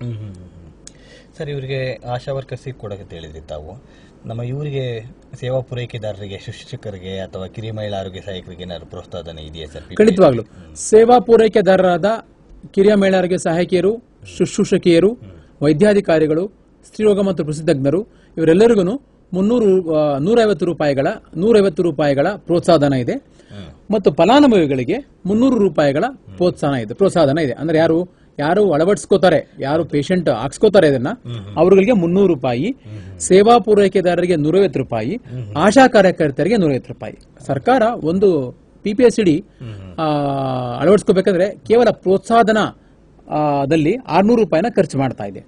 ಸರ್ ಇವರಿಗೆ ಆಶಾ ವರ್ಕರ್ಸಿಗೆ ಕೊಡಕ್ಕೆ ಹೇಳಿದ್ರಿ ತಾವು ನಮ್ಮ ಇವರಿಗೆ ಸೇವಾ ಪೂರೈಕೆದಾರರಿಗೆ ಶಿಕ್ಷಕರಿಗೆ ಅಥವಾ ಕಿರಿಯ ಮಹಿಳಾ ಆರೋಗ್ಯ ಸಹಾಯಕರಿಗೆ ಏನಾದ್ರು ಪ್ರೋತ್ಸಾಹನ ಇದೆಯಾ ಸರ್ ಖಂಡಿತವಾಗ್ಲು ಸೇವಾ ಪೂರೈಕೆದಾರರಾದ ಕಿರಿಯ ಮಹಿಳಾ ಆರೋಗ್ಯ ಸಹಾಯಕಿಯರು ಶುಶ್ರೂಷಕಿಯರು ವೈದ್ಯಾಧಿಕಾರಿಗಳು ಸ್ತ್ರೀರೋಗ ಮತ್ತು ಪ್ರಸಿದ್ಧಜ್ಞರು ಇವರೆಲ್ಲರಿಗೂ ಮುನ್ನೂರು ಆ, ನೂರೈವತ್ತು ರೂಪಾಯಿಗಳ ನೂರೈವತ್ತು ರೂಪಾಯಿಗಳ ಪ್ರೋತ್ಸಾಹಧನ ಇದೆ ಮತ್ತು ಫಲಾನುಭವಿಗಳಿಗೆ ಮುನ್ನೂರು ರೂಪಾಯಿಗಳ ಪ್ರೋತ್ಸಾಹನ ಇದೆ ಪ್ರೋತ್ಸಾಹಧನ ಇದೆ ಅಂದ್ರೆ ಯಾರು ಯಾರು ಅಳವಡಿಸ್ಕೋತಾರೆ ಯಾರು ಪೇಷಂಟ್ ಹಾಕ್ಸ್ಕೋತಾರೆ ಇದನ್ನ ಅವರುಗಳಿಗೆ ಮುನ್ನೂರು ರೂಪಾಯಿ ಸೇವಾ ಪೂರೈಕೆದಾರರಿಗೆ ನೂರೈವತ್ತು ರೂಪಾಯಿ ಆಶಾ ಕಾರ್ಯಕರ್ತರಿಗೆ ನೂರೈವತ್ತು ರೂಪಾಯಿ ಸರ್ಕಾರ ಒಂದು ಪಿ ಪಿ ಎಸ್ ಡಿ ಅಳವಡಿಸ್ಕೋಬೇಕಾದ್ರೆ ಕೇವಲ ಪ್ರೋತ್ಸಾಹಧನ ಆ, ದಲ್ಲಿ ಆರ್ನೂರು ರೂಪಾಯಿನ ಖರ್ಚು ಮಾಡ್ತಾ ಇದೆ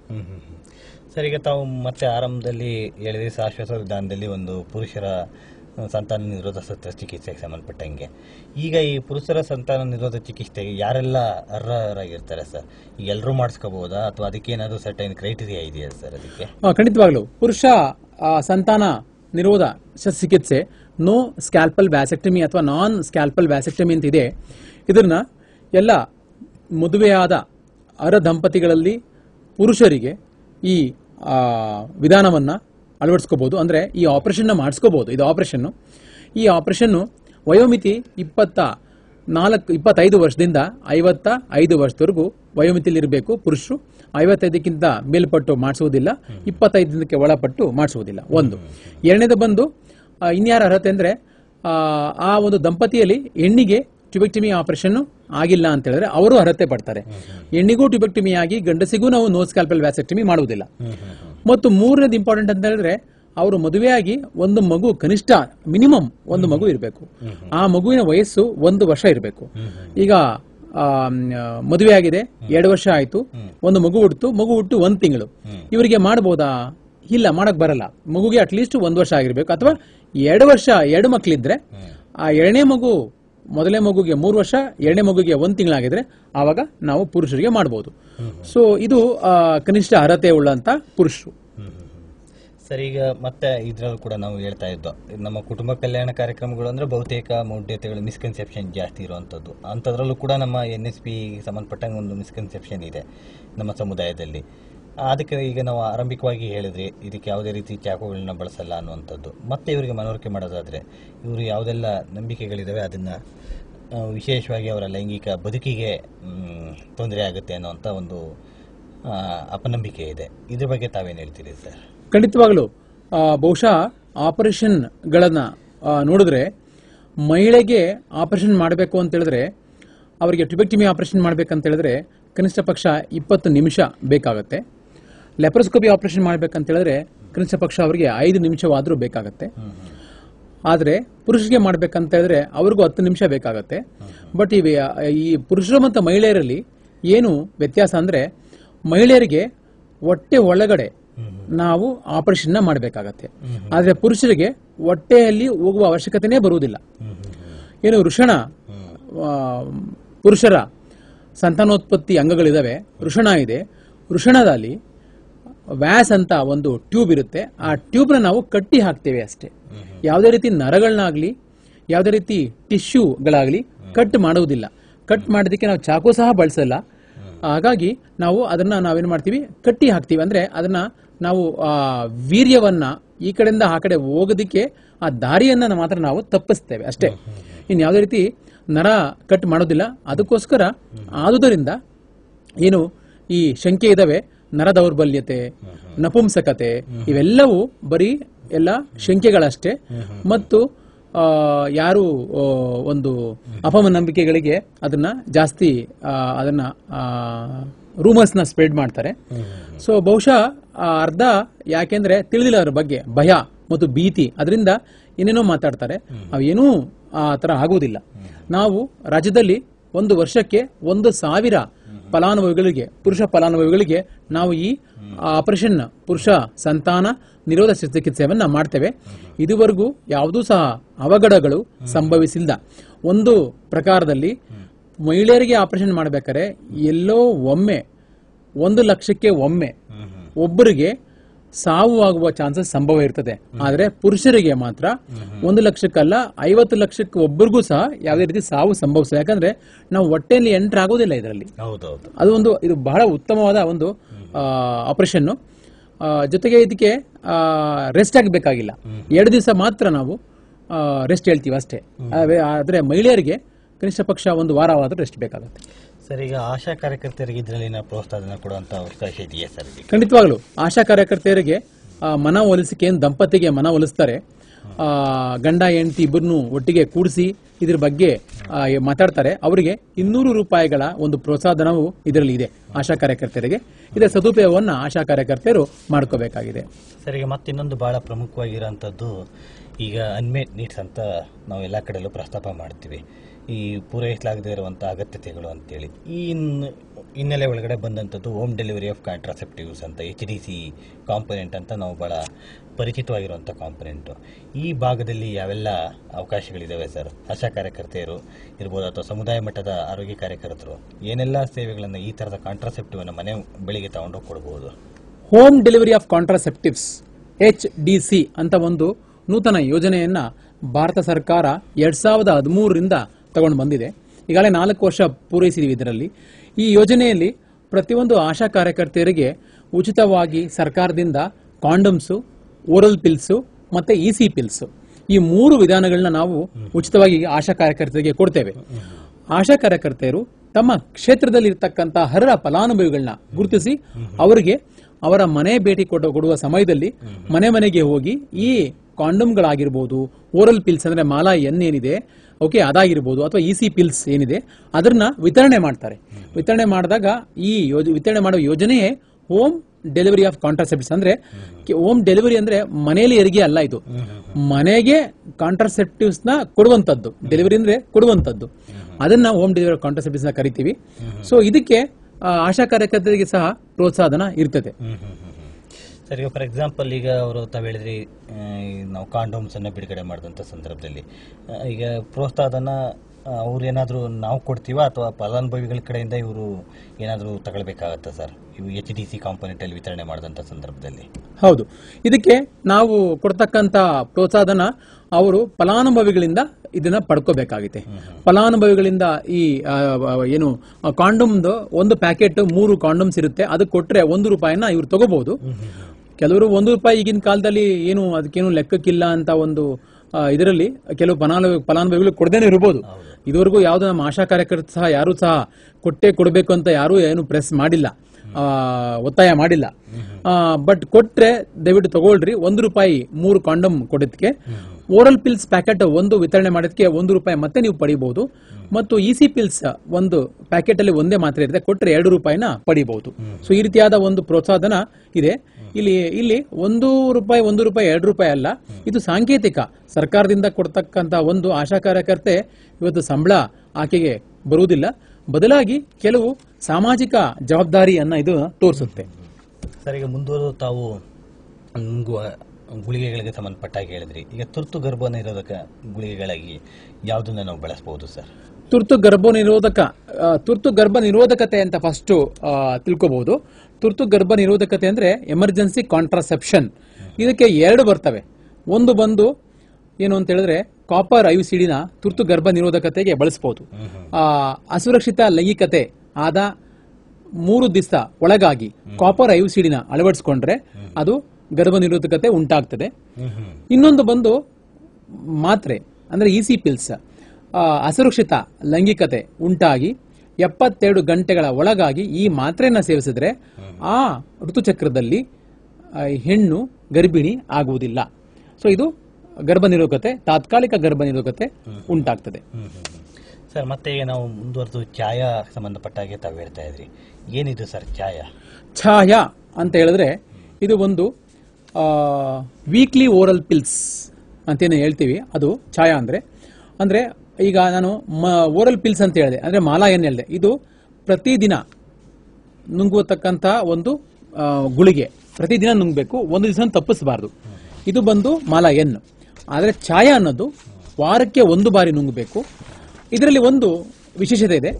ಸರ್ ಈಗ ತಾವು ಮತ್ತೆ ಆರಂಭದಲ್ಲಿ ಹೇಳಿದ್ರಿ ಶಾಶ್ವತ ವಿಧಾನದಲ್ಲಿ ಒಂದು ಪುರುಷರ ಆ, ಸಂತಾನ ನಿರೋಧ ಶಸ್ತ್ರ ಚಿಕಿತ್ಸೆಗೆ ಸಂಬಂಧಪಟ್ಟಂಗೆ ಈಗ ಈ ಪುರುಷರ ಸಂತಾನ ನಿರೋಧ ಚಿಕಿತ್ಸೆಗೆ ಯಾರೆಲ್ಲ ಅರ್ಹರಾಗಿರ್ತಾರೆ ಸರ್ ಈಗ ಎಲ್ಲರೂ ಮಾಡಿಸ್ಕೋಬಹುದಾ ಅಥವಾ ಅದಕ್ಕೆ ಏನಾದರೂ ಸರ್ಟೈನ್ ಕ್ರೈಟೀರಿಯಾ ಇದೆಯಾ ಸರ್ ಅದಕ್ಕೆ ಆ, ಖಂಡಿತವಾಗ್ಲು ಪುರುಷ ಆ, ಸಂತಾನ ನಿರೋಧ ಶಸ್ತ್ರಚಿಕಿತ್ಸೆ ನೋ ಸ್ಕ್ಯಾಲ್ಪಲ್ ವ್ಯಾಸೆಕ್ಟಮಿ ಅಥವಾ ನಾನ್ ಸ್ಕ್ಯಾಲ್ಪಲ್ ವ್ಯಾಸೆಕ್ಟಮಿ ಅಂತ ಇದೆ ಇದನ್ನ ಎಲ್ಲ ಮದುವೆಯಾದ ಅರ ದಂಪತಿಗಳಲ್ಲಿ ಪುರುಷರಿಗೆ ಈ ಆ, ವಿಧಾನವನ್ನ ಅಳವಡಿಸ್ಕೋಬಹುದು ಅಂದ್ರೆ ಈ ಆಪರೇಷನ್ ಮಾಡಿಸ್ಕೋಬಹುದು ಇದು ಆಪರೇಷನ್ ಈ ಆಪರೇಷನ್ ವಯೋಮಿತಿ ಇಪ್ಪತ್ತ ನಾಲ್ಕು ಇಪ್ಪತ್ತೈದು ವರ್ಷದಿಂದ ಐವತ್ತ ಐದು ವರ್ಷದವರೆಗೂ ವಯೋಮಿತಿಯಲ್ಲಿರಬೇಕು ಪುರುಷರು ಐವತ್ತೈದಕ್ಕಿಂತ ಮೇಲ್ಪಟ್ಟು ಮಾಡಿಸುವುದಿಲ್ಲ ಇಪ್ಪತ್ತೈದಕ್ಕೆ ಒಳಪಟ್ಟು ಮಾಡಿಸುವುದಿಲ್ಲ ಒಂದು ಎರಡನೇದು ಬಂದು ಆ, ಇನ್ಯಾರ ಅರ್ಹತೆ ಅಂದ್ರೆ ಆ, ಆ ಒಂದು ದಂಪತಿಯಲ್ಲಿ ಹೆಣ್ಣಿಗೆ ಟ್ಯುಬೆಕ್ಟಮಿ ಆಪರೇಷನ್ ಆಗಿಲ್ಲ ಅಂತ ಹೇಳಿದ್ರೆ ಅವರು ಅರ್ಹತೆ ಪಡ್ತಾರೆ ಹೆಣ್ಣಿಗೂ ಟ್ಯುಬೆಕ್ಟಮಿ ಆಗಿ ಗಂಡಸಿಗೂ ನಾವು ನೋ ಸ್ಕ್ಯಾಲ್ಪಲ್ ವ್ಯಾಸೆಕ್ಟಮಿ ಮಾಡುವುದಿಲ್ಲ ಮತ್ತು ಮೂರನೇದು ಇಂಪಾರ್ಟೆಂಟ್ ಅಂತ ಹೇಳಿದ್ರೆ ಅವರು ಮದುವೆಯಾಗಿ ಒಂದು ಮಗು ಕನಿಷ್ಠ ಮಿನಿಮಮ್ ಒಂದು ಮಗು ಇರಬೇಕು ಆ ಮಗುವಿನ ವಯಸ್ಸು ಒಂದು ವರ್ಷ ಇರಬೇಕು ಈಗ ಆ, ಮ್, ಮದುವೆ ಆಗಿದೆ ಎರಡು ವರ್ಷ ಆಯ್ತು ಒಂದು ಮಗು ಹುಟ್ಟಿತು ಮಗು ಹುಟ್ಟು ಒಂದ್ ತಿಂಗಳು ಇವರಿಗೆ ಮಾಡಬಹುದಾ ಇಲ್ಲ ಮಾಡಕ್ ಬರಲ್ಲ ಮಗುಗೆ ಅಟ್ಲೀಸ್ಟ್ ಒಂದ್ ವರ್ಷ ಆಗಿರ್ಬೇಕು ಅಥವಾ ಎರಡು ವರ್ಷ ಎರಡು ಮಕ್ಳಿದ್ರೆ ಆ ಎರಡನೇ ಮಗು ಮೊದಲನೇ ಮಗುಗೆ ಮೂರು ವರ್ಷ ಎರಡನೇ ಮಗುಗೆ ಒಂದ್ ತಿಂಗಳಾಗಿದ್ರೆ ಆವಾಗ ನಾವು ಪುರುಷರಿಗೆ ಮಾಡಬಹುದು ಸೊ ಇದು ಆ, ಕನಿಷ್ಠ ಅರ್ಹತೆ ಉಳ್ಳಂತ ಪುರುಷರು ಸರ್ ಈಗ ಮತ್ತೆ ಇದ್ರಲ್ಲೂ ಕೂಡ ನಾವು ಹೇಳ್ತಾ ಇದ್ದೋ ನಮ್ಮ ಕುಟುಂಬ ಕಲ್ಯಾಣ ಕಾರ್ಯಕ್ರಮಗಳು ಅಂದ್ರೆ ಬಹುತೇಕ ಮೌಢ್ಯತೆಗಳು ಮಿಸ್ಕನ್ಸೆಪ್ಷನ್ ಜಾಸ್ತಿ ಇರುವಂಥದ್ದು ಅಂಥದ್ರಲ್ಲೂ ಕೂಡ ನಮ್ಮ ಎನ್ ಎಸ್ ಪಿ ಸಂಬಂಧಪಟ್ಟಂಗೆ ಒಂದು ಮಿಸ್ಕನ್ಸೆಪ್ಷನ್ ಇದೆ ನಮ್ಮ ಸಮುದಾಯದಲ್ಲಿ ಅದಕ್ಕೆ ಈಗ ನಾವು ಆರಂಭಿಕವಾಗಿ ಹೇಳಿದ್ರಿ ಇದಕ್ಕೆ ಯಾವುದೇ ರೀತಿ ಚಾಕುಗಳನ್ನ ಬಳಸಲ್ಲ ಅನ್ನುವಂಥದ್ದು ಮತ್ತೆ ಇವರಿಗೆ ಮನವರಿಕೆ ಮಾಡೋದಾದ್ರೆ ಇವರು ಯಾವುದೆಲ್ಲ ನಂಬಿಕೆಗಳಿದಾವೆ ಅದನ್ನ ಆ, ವಿಶೇಷವಾಗಿ ಅವರ ಲೈಂಗಿಕ ಬದುಕಿಗೆ ತೊಂದರೆ ಆಗುತ್ತೆ ಅನ್ನುವಂಥ ಒಂದು ಆ, ಅಪನಂಬಿಕೆ ಇದೆ ಇದ್ರ ಬಗ್ಗೆ ತಾವೇನು ಹೇಳ್ತೀರಿ ಸರ್ ಖಂಡಿತವಾಗ್ಲು ಆ, ಬಹುಶಃ ಆಪರೇಷನ್ಗಳನ್ನ ಆ, ನೋಡಿದ್ರೆ ಮಹಿಳೆಗೆ ಆಪರೇಷನ್ ಮಾಡಬೇಕು ಅಂತ ಹೇಳಿದ್ರೆ ಅವರಿಗೆ ಟ್ಯುಬೆಕ್ಟಿಮಿ ಆಪರೇಷನ್ ಮಾಡ್ಬೇಕಂತ ಹೇಳಿದ್ರೆ ಕನಿಷ್ಠ ಪಕ್ಷ ಇಪ್ಪತ್ತು ನಿಮಿಷ ಬೇಕಾಗುತ್ತೆ ಲೆಪ್ರೋಸ್ಕೋಪಿ ಆಪರೇಷನ್ ಮಾಡ್ಬೇಕಂತ ಹೇಳಿದ್ರೆ ಕನಿಷ್ಠ ಪಕ್ಷ ಅವರಿಗೆ ಐದು ನಿಮಿಷವಾದರೂ ಬೇಕಾಗತ್ತೆ ಆದರೆ ಪುರುಷರಿಗೆ ಮಾಡ್ಬೇಕಂತ ಹೇಳಿದ್ರೆ ಅವ್ರಿಗೂ ಹತ್ತು ನಿಮಿಷ ಬೇಕಾಗತ್ತೆ ಬಟ್ ಇವೆ ಈ ಪುರುಷರು ಮತ್ತು ಮಹಿಳೆಯರಲ್ಲಿ ಏನು ವ್ಯತ್ಯಾಸ ಅಂದ್ರೆ ಮಹಿಳೆಯರಿಗೆ ಹೊಟ್ಟೆ ಒಳಗಡೆ ನಾವು ಆಪರೇಷನ್ ಮಾಡಬೇಕಾಗತ್ತೆ ಆದ್ರೆ ಪುರುಷರಿಗೆ ಹೊಟ್ಟೆಯಲ್ಲಿ ಹೋಗುವ ಅವಶ್ಯಕತೆನೇ ಬರುವುದಿಲ್ಲ ಏನು ವೃಷಣ ಆ, ಪುರುಷರ ಸಂತಾನೋತ್ಪತ್ತಿ ಅಂಗಗಳಿದಾವೆ ವೃಷಣ ಇದೆ ವೃಷಣದಲ್ಲಿ ವ್ಯಾಸ್ ಅಂತ ಒಂದು ಟ್ಯೂಬ್ ಇರುತ್ತೆ ಆ ಟ್ಯೂಬ್ನ ನಾವು ಕಟ್ಟಿ ಹಾಕ್ತೇವೆ ಅಷ್ಟೇ ಯಾವುದೇ ರೀತಿ ನರಗಳನ್ನಾಗ್ಲಿ ಯಾವುದೇ ರೀತಿ ಟಿಶ್ಯೂಗಳಾಗ್ಲಿ ಕಟ್ ಮಾಡುವುದಿಲ್ಲ ಕಟ್ ಮಾಡೋದಕ್ಕೆ ನಾವು ಚಾಕು ಸಹ ಬಳಸಲ್ಲ ಹಾಗಾಗಿ ನಾವು ಅದನ್ನ ನಾವೇನ್ ಮಾಡ್ತೀವಿ ಕಟ್ಟಿ ಹಾಕ್ತೀವಿ ಅಂದ್ರೆ ಅದನ್ನ ನಾವು ಆ ವೀರ್ಯವನ್ನ ಈ ಕಡೆಯಿಂದ ಆ ಕಡೆ ಹೋಗೋದಕ್ಕೆ ಆ ದಾರಿಯನ್ನ ಮಾತ್ರ ನಾವು ತಪ್ಪಿಸ್ತೇವೆ ಅಷ್ಟೇ ಇನ್ನು ಯಾವುದೇ ರೀತಿ ನರ ಕಟ್ ಮಾಡೋದಿಲ್ಲ ಅದಕ್ಕೋಸ್ಕರ ಆದುದರಿಂದ ಏನು ಈ ಶಂಕೆ ಇದಾವೆ ನರ ದೌರ್ಬಲ್ಯತೆ ನಪುಂಸಕತೆ ಇವೆಲ್ಲವೂ ಬರೀ ಎಲ್ಲ ಶಂಕೆಗಳಷ್ಟೇ ಮತ್ತು ಆ, ಯಾರು ಆ, ಒಂದು ಅಪನಂಬಿಕೆಗಳಿಗೆ ಅದನ್ನ ಜಾಸ್ತಿ ಆ, ಅದನ್ನ ಆ, ರೂಮರ್ಸ್ನ ಸ್ಪ್ರೆಡ್ ಮಾಡ್ತಾರೆ ಸೊ ಬಹುಶಃ ಆ ಅರ್ಧ ಯಾಕೆಂದ್ರೆ ತಿಳಿದಿಲ್ಲ ಅದ್ರ ಬಗ್ಗೆ ಭಯ ಮತ್ತು ಭೀತಿ ಅದರಿಂದ ಏನೇನೋ ಮಾತಾಡ್ತಾರೆ ಅವೇನೂ ಆ ತರ ಆಗುವುದಿಲ್ಲ ನಾವು ರಾಜ್ಯದಲ್ಲಿ ಒಂದು ವರ್ಷಕ್ಕೆ ಒಂದು ಸಾವಿರ ಫಲಾನುಭವಿಗಳಿಗೆ ಪುರುಷ ಫಲಾನುಭವಿಗಳಿಗೆ ನಾವು ಈ ಆಪರೇಷನ್ ಪುರುಷ ಸಂತಾನ ನಿರೋಧ ಶಸ್ತ್ರಚಿಕಿತ್ಸೆಯನ್ನ ಮಾಡ್ತೇವೆ ಇದುವರೆಗೂ ಯಾವುದೂ ಸಹ ಅವಘಡಗಳು ಸಂಭವಿಸಿಲ್ಲ ಒಂದು ಪ್ರಕಾರದಲ್ಲಿ ಮಹಿಳೆಯರಿಗೆ ಆಪರೇಷನ್ ಮಾಡಬೇಕಾದ್ರೆ ಎಲ್ಲೋ ಒಮ್ಮೆ ಒಂದು ಲಕ್ಷಕ್ಕೆ ಒಮ್ಮೆ ಒಬ್ಬರಿಗೆ ಸಾವು ಆಗುವ ಚಾನ್ಸಸ್ ಸಂಭವ ಇರ್ತದೆ ಆದ್ರೆ ಪುರುಷರಿಗೆ ಮಾತ್ರ ಒಂದು ಲಕ್ಷಕ್ಕಲ್ಲ ಐವತ್ತು ಲಕ್ಷಕ್ಕೆ ಒಬ್ಬರಿಗೂ ಸಹ ಯಾವುದೇ ರೀತಿ ಸಾವು ಸಂಭವಿಸಿಲ್ಲ ಯಾಕಂದ್ರೆ ನಾವು ಹೊಟ್ಟೆಯಲ್ಲಿ ಎಂಟರ್ ಆಗೋದಿಲ್ಲ ಇದರಲ್ಲಿ ಹೌದೌದು ಅದು ಒಂದು ಇದು ಬಹಳ ಉತ್ತಮವಾದ ಒಂದು ಆಪರೇಷನ್ ಜೊತೆಗೆ ಇದಕ್ಕೆ ರೆಸ್ಟ್ ಆಗಬೇಕಾಗಿಲ್ಲ ಎರಡು ದಿವಸ ಮಾತ್ರ ನಾವು ರೆಸ್ಟ್ ಹೇಳ್ತೀವಿ ಅಷ್ಟೇ ಆದ್ರೆ- ಆದ್ರೆ ಮಹಿಳೆಯರಿಗೆ ಕನಿಷ್ಠ ಪಕ್ಷ ಒಂದು ವಾರವಾದರೂ ರೆಸ್ಟ್ ಬೇಕಾಗುತ್ತೆ ಸರ್ ಈಗ ಆಶಾ ಕಾರ್ಯಕರ್ತರಿಗೆ ಇದರಲ್ಲಿನ ಪ್ರೋತ್ಸಾಹನ ಕೊಡುವಂತ ಅವಕಾಶ ಇದೆಯಾ ಸರ್ ಇದಕ್ಕೆ ಖಂಡಿತವಾಗ್ಲು ಆಶಾ ಕಾರ್ಯಕರ್ತೆಯರಿಗೆ ಆ, ಮನ ಒಲಿಸಿಕೆ ಏನು ದಂಪತಿಗೆ ಮನ ಒಲಿಸ್ತಾರೆ ಆ, ಗಂಡ ಹೆಂಡತಿ ಇಬ್ಬರನ್ನು ಒಟ್ಟಿಗೆ ಕೂಡಿಸಿ ಇದ್ರ ಬಗ್ಗೆ ಆ, ಮಾತಾಡ್ತಾರೆ ಅವರಿಗೆ ಇನ್ನೂರು ರೂಪಾಯಿಗಳ ಒಂದು ಪ್ರೋತ್ಸಾಹಧನವು ಇದರಲ್ಲಿ ಇದೆ ಆಶಾ ಕಾರ್ಯಕರ್ತೆಯರಿಗೆ ಇದರ ಸದುಪಯೋಗವನ್ನು ಆಶಾ ಕಾರ್ಯಕರ್ತೆಯರು ಮಾಡ್ಕೋಬೇಕಾಗಿದೆ ಸರ್ ಈಗ ಮತ್ತಿನ್ನೊಂದು ಬಹಳ ಪ್ರಮುಖವಾಗಿರೋಂಥದ್ದು ಈಗ ಅನ್ಮೇಟ್ ನೀಡ್ಸ್ ಅಂತ ನಾವು ಎಲ್ಲ ಕಡೆಯಲ್ಲೂ ಪ್ರಸ್ತಾಪ ಮಾಡ್ತೀವಿ ಈ ಪೂರೈಸಲಾಗದೇ ಇರುವಂಥ ಅಗತ್ಯತೆಗಳು ಅಂತೇಳಿ ಈ ಇನ್- ಹಿನ್ನೆಲೆ ಒಳಗಡೆ ಬಂದಂಥದ್ದು ಹೋಮ್ ಡೆಲಿವರಿ ಆಫ್ ಕಾಂಟ್ರಾಸೆಪ್ಟಿವ್ಸ್ ಅಂತ ಎಚ್ ಡಿ ಸಿ ಕಾಂಪೊನೆಂಟ್ ಅಂತ ನಾವು ಭಾಳ ಪರಿಚಿತವಾಗಿರುವಂಥ ಕಾಂಪೊನೆಂಟು ಈ ಭಾಗದಲ್ಲಿ ಯಾವೆಲ್ಲ ಅವಕಾಶಗಳಿದ್ದಾವೆ ಸರ್ ಆಶಾ ಕಾರ್ಯಕರ್ತೆಯರು ಇರ್ಬೋದು ಅಥವಾ ಸಮುದಾಯ ಮಟ್ಟದ ಆರೋಗ್ಯ ಕಾರ್ಯಕರ್ತರು ಏನೆಲ್ಲ ಸೇವೆಗಳನ್ನು ಈ ಥರದ ಕಾಂಟ್ರಾಸೆಪ್ಟಿವನ್ನು ಮನೆ ಬಳಿಗೆ ತಗೊಂಡೋಗಿ ಕೊಡ್ಬೋದು home delivery of contraceptives H D C ಅಂತ ಒಂದು ನೂತನ ಯೋಜನೆಯನ್ನ ಭಾರತ ಸರ್ಕಾರ ಎರಡ್ ಸಾವಿರದ ಹದಿಮೂರರಿಂದ ತಗೊಂಡು ಬಂದಿದೆ ಈಗಾಗಲೇ ನಾಲ್ಕು ವರ್ಷ ಪೂರೈಸಿದೀವಿ ಇದರಲ್ಲಿ ಈ ಯೋಜನೆಯಲ್ಲಿ ಪ್ರತಿಯೊಂದು ಆಶಾ ಕಾರ್ಯಕರ್ತೆಯರಿಗೆ ಉಚಿತವಾಗಿ ಸರ್ಕಾರದಿಂದ ಕಾಂಡಮ್ಸು ಓರಲ್ ಪಿಲ್ಸು ಮತ್ತೆ ಇ ಸಿ ಪಿಲ್ಸು ಈ ಮೂರು ವಿಧಾನಗಳನ್ನ ನಾವು ಉಚಿತವಾಗಿ ಆಶಾ ಕಾರ್ಯಕರ್ತರಿಗೆ ಕೊಡ್ತೇವೆ ಆಶಾ ಕಾರ್ಯಕರ್ತೆಯರು ತಮ್ಮ ಕ್ಷೇತ್ರದಲ್ಲಿ ಇರ್ತಕ್ಕಂಥ ಅರ್ಹ ಫಲಾನುಭವಿಗಳನ್ನ ಗುರುತಿಸಿ ಅವರಿಗೆ ಅವರ ಮನೆ ಭೇಟಿ ಕೊಡ ಕೊಡುವ ಸಮಯದಲ್ಲಿ ಮನೆ ಮನೆಗೆ ಹೋಗಿ ಈ ಕಾಂಡಮ್ಗಳಾಗಿರ್ಬೋದು ಓರಲ್ ಪಿಲ್ಸ್ ಅಂದ್ರೆ ಮಾಲಾ ಎನ್ ಏನಿದೆ ಓಕೆ ಅದಾಗಿರ್ಬೋದು ಅಥವಾ ಇ ಸಿ ಪಿಲ್ಸ್ ಏನಿದೆ ಅದನ್ನ ವಿತರಣೆ ಮಾಡ್ತಾರೆ ವಿತರಣೆ ಮಾಡಿದಾಗ ಈ ಯೋಜ- ವಿತರಣೆ ಮಾಡುವ ಯೋಜನೆಯೇ ಹೋಮ್ ಡೆಲಿವರಿ ಆಫ್ ಕಾಂಟ್ರಾಸೆಪ್ಟಿವ್ಸ್ ಅಂದ್ರೆ ಹೋಮ್ ಡೆಲಿವರಿ ಅಂದ್ರೆ ಮನೆಯಲ್ಲಿ ಹೆರಿಗೆ ಅಲ್ಲ ಇದು ಮನೆಗೆ ಕಾಂಟ್ರಾಸೆಪ್ಟಿವ್ಸ್ ನ ಕೊಡುವಂತದ್ದು ಡೆಲಿವರಿ ಅಂದ್ರೆ ಕೊಡುವಂತದ್ದು ಅದನ್ನ ಹೋಮ್ ಡೆಲಿವರಿ ಕಾಂಟ್ರಾಸೆಪ್ಟಿವ್ಸ್ ನ ಕರಿತೀವಿ ಸೊ ಇದಕ್ಕೆ ಆ, ಆಶಾ ಕಾರ್ಯಕರ್ತರಿಗೆ ಸಹ ಪ್ರೋತ್ಸಾಹನ ಇರ್ತದೆ ಸರ್ ಈಗ ಫಾರ್ ಎಕ್ಸಾಂಪಲ್ ಈಗ ಅವರು ತಾವು ಹೇಳಿದ್ರಿ ಆ, ಈ ನಾವು ಕಾಂಡೋಮ್ಸ್ ಅನ್ನ ಬಿಡುಗಡೆ ಮಾಡಿದಂಥ ಸಂದರ್ಭದಲ್ಲಿ ಆ, ಈಗ ಪ್ರೋತ್ಸಾಹನ ಅವ್ರು ಏನಾದರೂ ನಾವು ಕೊಡ್ತೀವ ಅಥವಾ ಫಲಾನುಭವಿಗಳ ಕಡೆಯಿಂದ ಇವರು ಏನಾದರೂ ತಗೊಳ್ಬೇಕಾಗತ್ತಾ ಸರ್ ಇವು ಎಚ್ ಡಿ ಸಿ ಕಾಂಪೊನೆಂಟಲ್ಲಿ ವಿತರಣೆ ಮಾಡಿದಂಥ ಸಂದರ್ಭದಲ್ಲಿ ಹೌದು ಇದಕ್ಕೆ ನಾವು ಕೊಡ್ತಕ್ಕಂತ ಪ್ರೋತ್ಸಾಹನ ಅವರು ಫಲಾನುಭವಿಗಳಿಂದ ಇದನ್ನ ಪಡ್ಕೋಬೇಕಾಗಿದೆ ಫಲಾನುಭವಿಗಳಿಂದ ಈ ಆ, ಆ, ಏನು ಕಾಂಡಮ್ದು ಒಂದು ಪ್ಯಾಕೆಟ್ ಮೂರು ಕಾಂಡಮ್ಸ್ ಇರುತ್ತೆ ಅದಕ್ಕೆ ಕೊಟ್ರೆ ಒಂದು ರೂಪಾಯಿನ ಇವ್ರು ತಗೋಬಹುದು ಕೆಲವರು ಒಂದು ರೂಪಾಯಿ ಈಗಿನ ಕಾಲದಲ್ಲಿ ಏನು ಅದಕ್ಕೇನು ಲೆಕ್ಕಕ್ಕಿಲ್ಲ ಅಂತ ಒಂದು ಇದರಲ್ಲಿ ಕೆಲವು ಫಲಾನುಭವಿ ಫಲಾನುಭವಿಗಳು ಕೊಡದೇನೆ ಇರ್ಬೋದು ಇದುವರೆಗೂ ಯಾವ್ದು ನಮ್ಮ ಆಶಾ ಕಾರ್ಯಕರ್ತರು ಸಹ ಯಾರು ಸಹ ಕೊಟ್ಟೆ ಕೊಡಬೇಕು ಅಂತ ಯಾರು ಏನು ಪ್ರೆಸ್ ಮಾಡಿಲ್ಲ ಆ, ಒತ್ತಾಯ ಮಾಡಿಲ್ಲ ಬಟ್ ಕೊಟ್ರೆ ದಯವಿಟ್ಟು ತಗೊಳ್ರಿ ಒಂದು ರೂಪಾಯಿ ಮೂರು ಕಾಂಡಮ್ ಕೊಡೋದಕ್ಕೆ ಓರಲ್ ಪಿಲ್ಸ್ ಪ್ಯಾಕೆಟ್ ಒಂದು ವಿತರಣೆ ಮಾಡೋದಕ್ಕೆ ಒಂದು ರೂಪಾಯಿ ಮತ್ತೆ ನೀವು ಪಡಿಬಹುದು ಮತ್ತು ಇ ಸಿ ಪಿಲ್ಸ್ ಒಂದು ಪ್ಯಾಕೆಟ್ ಅಲ್ಲಿ ಒಂದೇ ಮಾತ್ರೆ ಇರುತ್ತೆ ಕೊಟ್ರೆ ಎರಡು ರೂಪಾಯಿನ ಪಡಿಬಹುದು ಸೊ ಈ ರೀತಿಯಾದ ಒಂದು ಪ್ರೋತ್ಸಾಹನ ಇದೆ ಇಲ್ಲಿ ಇಲ್ಲಿ ಒಂದು ರೂಪಾಯಿ ಒಂದು ರೂಪಾಯಿ ಎರಡು ರೂಪಾಯಿ ಅಲ್ಲ ಇದು ಸಾಂಕೇತಿಕ ಸರ್ಕಾರದಿಂದ ಕೊಡ್ತಕ್ಕಂತ ಒಂದು ಆಶಾ ಕಾರ್ಯಕರ್ತೆ ಇವತ್ತು ಸಂಬಳ ಆಕೆಗೆ ಬರುವುದಿಲ್ಲ ಬದಲಾಗಿ ಕೆಲವು ಸಾಮಾಜಿಕ ಜವಾಬ್ದಾರಿಯನ್ನ ಇದು ತೋರಿಸುತ್ತೆ ಸರ್ ಈಗ ಮುಂದುವರೆದು ತಾವು ನುಂಗುವ ಗುಳಿಗೆಗಳಿಗೆ ಸಂಬಂಧಪಟ್ಟಾಗಿ ಹೇಳಿದ್ರಿ ಈಗ ತುರ್ತು ಗರ್ಭ ನಿರೋಧಕ ಗುಳಿಗೆಗಳಾಗಿ ಯಾವುದನ್ನ ನಾವು ಬಳಸಬಹುದು ಸರ್ ತುರ್ತು ಗರ್ಭ ನಿರೋಧಕ ಆ, ತುರ್ತು ಗರ್ಭ ನಿರೋಧಕತೆ ಅಂತ ಫಸ್ಟ್ ತಿಳ್ಕೋಬಹುದು ತುರ್ತು ಗರ್ಭ ನಿರೋಧಕತೆ ಅಂದ್ರೆ ಎಮರ್ಜೆನ್ಸಿ ಕಾಂಟ್ರಾಸೆಪ್ಷನ್ ಇದಕ್ಕೆ ಎರಡು ಬರ್ತವೆ ಒಂದು ಬಂದು ಏನು ಅಂತ ಹೇಳಿದ್ರೆ ಕಾಪರ್ ಐಯುಸಿಡಿನ ತುರ್ತು ಗರ್ಭ ನಿರೋಧಕತೆಗೆ ಬಳಸಬಹುದು ಆ, ಅಸುರಕ್ಷಿತ ಲೈಂಗಿಕತೆ ಆದ ಮೂರು ದಿವಸ ಒಳಗಾಗಿ ಕಾಪರ್ ಐಯುಸಿಡಿನ ಅಳವಡಿಸಿಕೊಂಡ್ರೆ ಅದು ಗರ್ಭ ನಿರೋಧಕತೆ ಉಂಟಾಗ್ತದೆ ಇನ್ನೊಂದು ಬಂದು ಮಾತ್ರೆ ಅಂದ್ರೆ ಇ ಸಿ ಪಿಲ್ಸ್ ಅಸುರಕ್ಷಿತ ಲೈಂಗಿಕತೆ ಉಂಟಾಗಿ ಎಪ್ಪತ್ತೆರಡು ಗಂಟೆಗಳ ಒಳಗಾಗಿ ಈ ಮಾತ್ರೆಯನ್ನ ಸೇವಿಸಿದ್ರೆ ಆ ಋತುಚಕ್ರದಲ್ಲಿ ಆ, ಹೆಣ್ಣು ಗರ್ಭಿಣಿ ಆಗುವುದಿಲ್ಲ ಸೊ ಇದು ಗರ್ಭ ನಿರೋಧಕತೆ ತಾತ್ಕಾಲಿಕ ಗರ್ಭ ನಿರೋಧಕತೆ ಉಂಟಾಗ್ತದೆ ಸರ್ ಮತ್ತೆ ಈಗ ನಾವು ಮುಂದುವರೆದು ಛಾಯಾ ಸಂಬಂಧಪಟ್ಟ ಹಾಗೆ ತಾವು ಹೇಳ್ತಾ ಇದ್ರಿ ಏನಿದು ಸರ್ ಛಾಯಾ ಛಾಯಾ ಅಂತ ಹೇಳಿದ್ರೆ ಇದು ಒಂದು ವೀಕ್ಲಿ ಓರಲ್ ಪಿಲ್ಸ್ ಅಂತೇನು ಹೇಳ್ತೀವಿ ಅದು ಛಾಯಾ ಅಂದರೆ ಅಂದರೆ ಈಗ ನಾನು ಓರಲ್ ಪಿಲ್ಸ್ ಅಂತ ಹೇಳಿದೆ ಅಂದರೆ ಮಾಲಾ ಏನು ಹೇಳಿದೆ ಇದು ಪ್ರತಿದಿನ ನುಂಗುವತಕ್ಕಂಥ ಒಂದು ಆ, ಗುಳಿಗೆ ಪ್ರತಿದಿನ ನುಂಗಬೇಕು ಒಂದು ದಿವಸ ತಪ್ಪಿಸಬಾರ್ದು ಇದು ಬಂದು ಮಾಲಾ ಎನ್ ಆದರೆ ಛಾಯಾ ಅನ್ನೋದು ವಾರಕ್ಕೆ ಒಂದು ಬಾರಿ ನುಂಗಬೇಕು ಇದರಲ್ಲಿ ಒಂದು ವಿಶೇಷತೆ ಇದೆ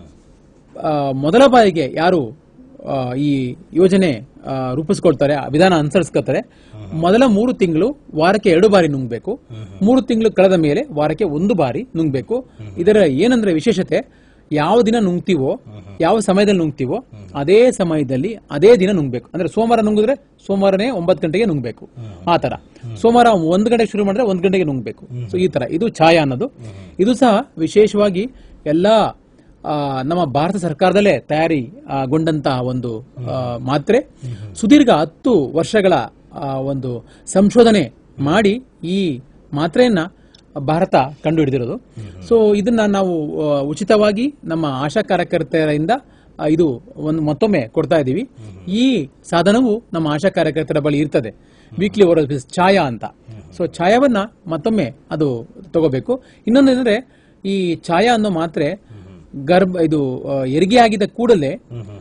ಆ, ಮೊದಲ ಬಾರಿಗೆ ಯಾರು ಆ, ಈ ಯೋಜನೆ ಆ, ರೂಪಿಸ್ಕೊಳ್ತಾರೆ ಆ ವಿಧಾನ ಅನುಸರಿಸ್ಕೊಳ್ತಾರೆ ಮೊದಲ ಮೂರು ತಿಂಗಳು ವಾರಕ್ಕೆ ಎರಡು ಬಾರಿ ನುಂಗ್ಬೇಕು ಮೂರು ತಿಂಗಳು ಕಳೆದ ಮೇಲೆ ವಾರಕ್ಕೆ ಒಂದು ಬಾರಿ ನುಂಗ್ಬೇಕು ಇದರ ಏನಂದ್ರೆ ವಿಶೇಷತೆ ಯಾವ ದಿನ ನುಂಗ್ತೀವೋ ಯಾವ ಸಮಯದಲ್ಲಿ ನುಂಗ್ತೀವೋ ಅದೇ ಸಮಯದಲ್ಲಿ ಅದೇ ದಿನ ನುಂಗ್ಬೇಕು ಅಂದ್ರೆ ಸೋಮವಾರ ನುಂಗಿದ್ರೆ ಸೋಮವಾರನೇ ಒಂಬತ್ತು ಗಂಟೆಗೆ ನುಂಗ್ಬೇಕು ಆ ತರ ಸೋಮವಾರ ಒಂದು ಗಂಟೆಗೆ ಶುರು ಮಾಡಿದ್ರೆ ಒಂದು ಗಂಟೆಗೆ ನುಂಗ್ಬೇಕು ಸೊ ಈ ತರ ಇದು ಛಾಯಾ ಅನ್ನೋದು ಇದು ಸಹ ವಿಶೇಷವಾಗಿ ಎಲ್ಲಾ ಆ, ನಮ್ಮ ಭಾರತ ಸರ್ಕಾರದಲ್ಲೇ ತಯಾರಿ ಆ, ಗೊಂಡಂತಹ ಒಂದು ಆ, ಮಾತ್ರೆ ಸುದೀರ್ಘ ಹತ್ತು ವರ್ಷಗಳ ಆ, ಒಂದು ಸಂಶೋಧನೆ ಮಾಡಿ ಈ ಮಾತ್ರೆಯನ್ನ ಭಾರತ ಕಂಡುಹಿಡಿದಿರೋದು ಸೊ ಇದನ್ನ ನಾವು ಆ, ಉಚಿತವಾಗಿ ನಮ್ಮ ಆಶಾ ಕಾರ್ಯಕರ್ತೆಯರಿಂದ ಆ, ಇದು ಒಂದು ಮತ್ತೊಮ್ಮೆ ಕೊಡ್ತಾ ಇದ್ದೀವಿ ಈ ಸಾಧನವು ನಮ್ಮ ಆಶಾ ಕಾರ್ಯಕರ್ತರ ಬಳಿ ಇರ್ತದೆ ವೀಕ್ಲಿ ಓರಲ್ ಛಾಯಾ ಅಂತ ಸೊ ಛಾಯಾವನ್ನ ಮತ್ತೊಮ್ಮೆ ಅದು ತಗೋಬೇಕು ಇನ್ನೊಂದು ಏನಂದ್ರೆ ಈ ಛಾಯಾ ಅನ್ನೋ ಮಾತ್ರೆ ಗರ್ಭ ಇದು ಆ, ಹೆರಿಗೆ ಆಗಿದ ಕೂಡಲೇ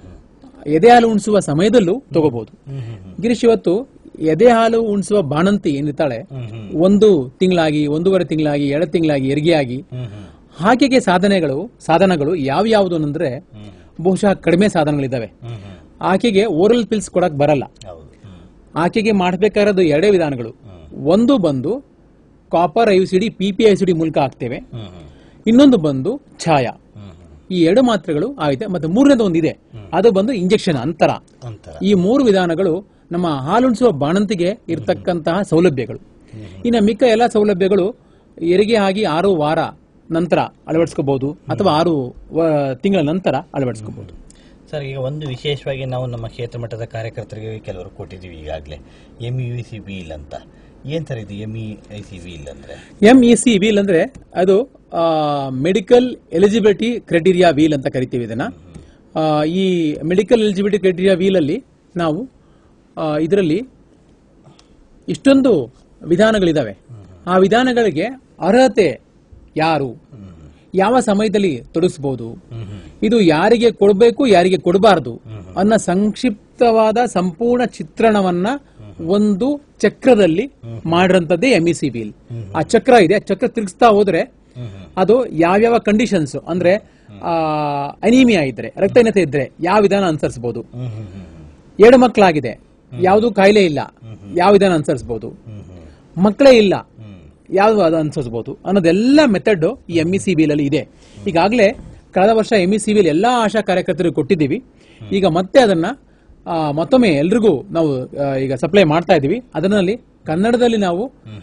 ಎದೆ ಹಾಲು ಉಣಿಸುವ ಸಮಯದಲ್ಲೂ ತಗೋಬಹುದು ಗಿರೀಶ್ ಇವತ್ತು ಎದೆ ಹಾಲು ಉಣಿಸುವ ಬಾಣಂತಿ ಏನಿರ್ತಾಳೆ ಒಂದು ತಿಂಗಳಾಗಿ ಒಂದೂವರೆ ತಿಂಗಳಾಗಿ ಎರಡು ತಿಂಗಳಾಗಿ ಹೆರಿಗೆಯಾಗಿ ಆಕೆಗೆ ಸಾಧನೆಗಳು ಸಾಧನಗಳು ಯಾವ್ಯಾವುದು ಅಂದ್ರೆ ಬಹುಶಃ ಕಡಿಮೆ ಸಾಧನಗಳಿದ್ದಾವೆ ಆಕೆಗೆ ಓರಲ್ ಪಿಲ್ಸ್ ಕೊಡಕ್ ಬರಲ್ಲ ಹೌದು ಹ್ಮ್. ಆಕೆಗೆ ಮಾಡಬೇಕಾಗಿರೋದು ಎರಡೇ ವಿಧಾನಗಳು ಒಂದು ಬಂದು copper I C D P P I C D ಮೂಲಕ ಹಾಕ್ತೇವೆ ಹ್ಮ್, ಹ್ಮ್. ಇನ್ನೊಂದು ಬಂದು ಛಾಯಾ ಹ್ಮ್, ಹ್ಮ್. ಈ ಎರಡು ಮಾತ್ರೆಗಳು ಆಗಿದೆ ಮತ್ತೆ ಮೂರನೇದು ಒಂದಿದೆ ಅದು ಬಂದು ಇಂಜೆಕ್ಷನ್ ಅಂತರ ಅಂತರ ಈ ಮೂರು ವಿಧಾನಗಳು ನಮ್ಮ ಹಾಲುಣಿಸುವ ಬಾಣಂತಿಗೆ ಇರತಕ್ಕಂತಹ ಸೌಲಭ್ಯಗಳು ಇನ್ನು ಮಿಕ್ಕ ಎಲ್ಲ ಸೌಲಭ್ಯಗಳು ಹೆರಿಗೆ ಆಗಿ ಆರು ವಾರ ನಂತರ ಅಳವಡಿಸ್ಕೋಬಹುದು ಅಥವಾ ಆರು ವ- ತಿಂಗಳ ನಂತರ ಅಳವಡಿಸ್ಕೋಬಹುದು ಸರ್ ಈಗ ಒಂದು ವಿಶೇಷವಾಗಿ ನಾವು ನಮ್ಮ ಕ್ಷೇತ್ರ ಮಟ್ಟದ ಕಾರ್ಯಕರ್ತರಿಗೆ ಕೆಲವರು ಕೊಟ್ಟಿದ್ದೀವಿ ಈಗಾಗಲೇ ಎಮ್ ಯು ಸಿ ವೀಲ್ ಅಂತ ಏನ್ ಸರ್ ಇದು M E I C wheel ಅಂದ್ರೆ ಎಂ ಇ ಸಿ ವೀಲ್ ಅಂದ್ರೆ ಅದು ಮೆಡಿಕಲ್ ಎಲಿಜಿಬಿಲಿಟಿ ಕ್ರೈಟೀರಿಯಾ ವೀಲ್ ಅಂತ ಕರಿತೀವಿ ಇದನ್ನ ಆ, ಈ ಮೆಡಿಕಲ್ ಎಲಿಜಿಬಿಲಿಟಿ ಕ್ರೈಟೀರಿಯಾ ವೀಲ್ ಅಲ್ಲಿ ನಾವು ಇದರಲ್ಲಿ ಇಷ್ಟೊಂದು ವಿಧಾನಗಳಿದಾವೆ ಆ ವಿಧಾನಗಳಿಗೆ ಅರ್ಹತೆ ಯಾರು ಯಾವ ಸಮಯದಲ್ಲಿ ತೊಡಗಿಸಬಹುದು ಇದು ಯಾರಿಗೆ ಕೊಡಬೇಕು ಯಾರಿಗೆ ಕೊಡಬಾರದು ಅನ್ನೋ ಸಂಕ್ಷಿಪ್ತವಾದ ಸಂಪೂರ್ಣ ಚಿತ್ರಣವನ್ನ ಒಂದು ಚಕ್ರದಲ್ಲಿ ಮಾಡಿರಂತದ್ದೇ ಎಂ ಸಿ ವೀಲ್ ಆ ಚಕ್ರ ಇದೆ ಆ ಚಕ್ರ ತಿರುಗಿಸ್ತಾ ಹೋದ್ರೆ ಅದು ಯಾವ್ಯಾವ ಕಂಡೀಷನ್ಸ್ ಅಂದ್ರೆ ಅನೀಮಿಯಾ ಇದ್ರೆ ರಕ್ತಹೀನತೆ ಇದ್ರೆ ಯಾವ ವಿಧಾನ ಅನುಸರಿಸಬಹುದು ಎರಡು ಮಕ್ಕಳಾಗಿದೆ ಯಾವುದು ಕಾಯಿಲೆ ಇಲ್ಲ ಯಾವ ವಿಧಾನ ಅನುಸರಿಸಬಹುದು ಮಕ್ಕಳೇ ಇಲ್ಲ ಯಾವ್ದು ಅದು ಅನುಸರಿಸಬಹುದು ಅನ್ನೋದೆಲ್ಲ ಮೆಥಡ್ ಈ ಎಂ ಇ ಸಿ ಬಿಲ್ ಅಲ್ಲಿ ಇದೆ ಈಗಾಗಲೇ ಕಳೆದ ವರ್ಷ ಎಂ ಇ ಸಿ ಬಿಲ್ ಎಲ್ಲಾ ಆಶಾ ಕಾರ್ಯಕರ್ತರಿಗೆ ಕೊಟ್ಟಿದ್ದೀವಿ ಈಗ ಮತ್ತೆ ಅದನ್ನ ಆ, ಮತ್ತೊಮ್ಮೆ ಎಲ್ರಿಗೂ ನಾವು ಆ, ಈಗ ಸಪ್ಲೈ ಮಾಡ್ತಾ ಇದೀವಿ ಅದರಲ್ಲಿ ಕನ್ನಡದಲ್ಲಿ ನಾವು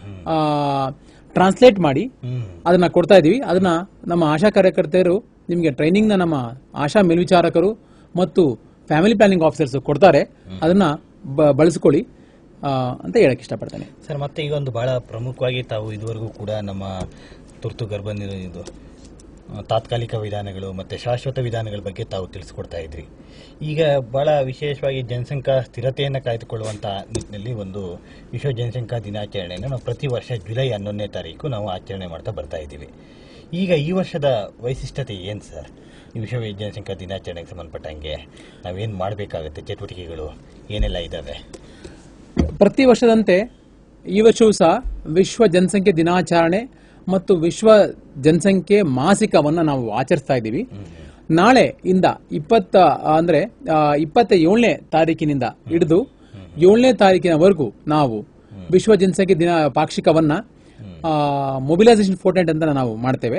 ಟ್ರಾನ್ಸ್ಲೇಟ್ ಮಾಡಿ ಅದನ್ನ ಕೊಡ್ತಾ ಇದೀವಿ ಅದನ್ನ ನಮ್ಮ ಆಶಾ ಕಾರ್ಯಕರ್ತೆಯರು ನಿಮಗೆ ಟ್ರೈನಿಂಗ್ ನ ನಮ್ಮ ಆಶಾ ಮೇಲ್ವಿಚಾರಕರು ಮತ್ತು ಫ್ಯಾಮಿಲಿ ಪ್ಲಾನಿಂಗ್ ಆಫೀಸರ್ಸ್ ಕೊಡ್ತಾರೆ ಅದನ್ನ ಬ- ಬಳಸ್ಕೊಳ್ಳಿ ಆ, ಅಂತ ಹೇಳಕ್ ಇಷ್ಟಪಡ್ತೇನೆ ಸರ್ ಮತ್ತೆ ಈಗ ಒಂದು ಬಹಳ ಪ್ರಮುಖವಾಗಿ ತಾವು ಇದುವರೆಗೂ ಕೂಡ ನಮ್ಮ ತುರ್ತು ಗರ್ಭ ನಿರ- ಇದು ಆ, ತಾತ್ಕಾಲಿಕ ವಿಧಾನಗಳು ಮತ್ತೆ ಶಾಶ್ವತ ವಿಧಾನಗಳ ಬಗ್ಗೆ ತಾವು ತಿಳಿಸ್ಕೊಡ್ತಾ ಇದ್ರಿ ಈಗ ಬಹಳ ವಿಶೇಷವಾಗಿ ಜನಸಂಖ್ಯಾ ಸ್ಥಿರತೆಯನ್ನು ಕಾಯ್ದುಕೊಳ್ಳುವಂತಹ ನಿಟ್ಟಿನಲ್ಲಿ ಒಂದು ವಿಶ್ವ ಜನಸಂಖ್ಯಾ ದಿನಾಚರಣೆಯನ್ನು ನಾವು ಪ್ರತಿ ವರ್ಷ ಜುಲೈ ಹನ್ನೊಂದನೇ ತಾರೀಕು ನಾವು ಆಚರಣೆ ಮಾಡ್ತಾ ಬರ್ತಾ ಇದ್ದೀವಿ ಈಗ ಈ ವರ್ಷದ ವೈಶಿಷ್ಟ್ಯತೆ ಏನು ಸರ್ ಈ ವಿಶ್ವ ಜನಸಂಖ್ಯಾ ದಿನಾಚರಣೆಗೆ ಸಂಬಂಧಪಟ್ಟಂಗೆ ನಾವೇನು ಮಾಡಬೇಕಾಗುತ್ತೆ ಚಟುವಟಿಕೆಗಳು ಏನೆಲ್ಲ ಇದ್ದಾವೆ ಪ್ರತಿ ವರ್ಷದಂತೆ ಈ ವರ್ಷವೂ ಸಹ ವಿಶ್ವ ಜನಸಂಖ್ಯೆ ದಿನಾಚರಣೆ ಮತ್ತು ವಿಶ್ವ ಜನಸಂಖ್ಯೆ ಮಾಸಿಕವನ್ನ ನಾವು ಆಚರಿಸ್ತಾ ಇದ್ದೀವಿ ನಾಳೆ ಇಂದ ಇಪ್ಪತ್ತ ಅಂದ್ರೆ ಆ, ಇಪ್ಪತ್ತ ಏಳನೇ ತಾರೀಕಿನಿಂದ ಹಿಡಿದು ಏಳನೇ ತಾರೀಕಿನವರೆಗೂ ನಾವು ವಿಶ್ವ ಜನಸಂಖ್ಯೆ ದಿನ ಪಾಕ್ಷಿಕವನ್ನ ಮೊಬಿಲೈಸೇಷನ್ ಫೋರ್ಟೆಂಟ್ ಅಂತ ನಾವು ಮಾಡ್ತೇವೆ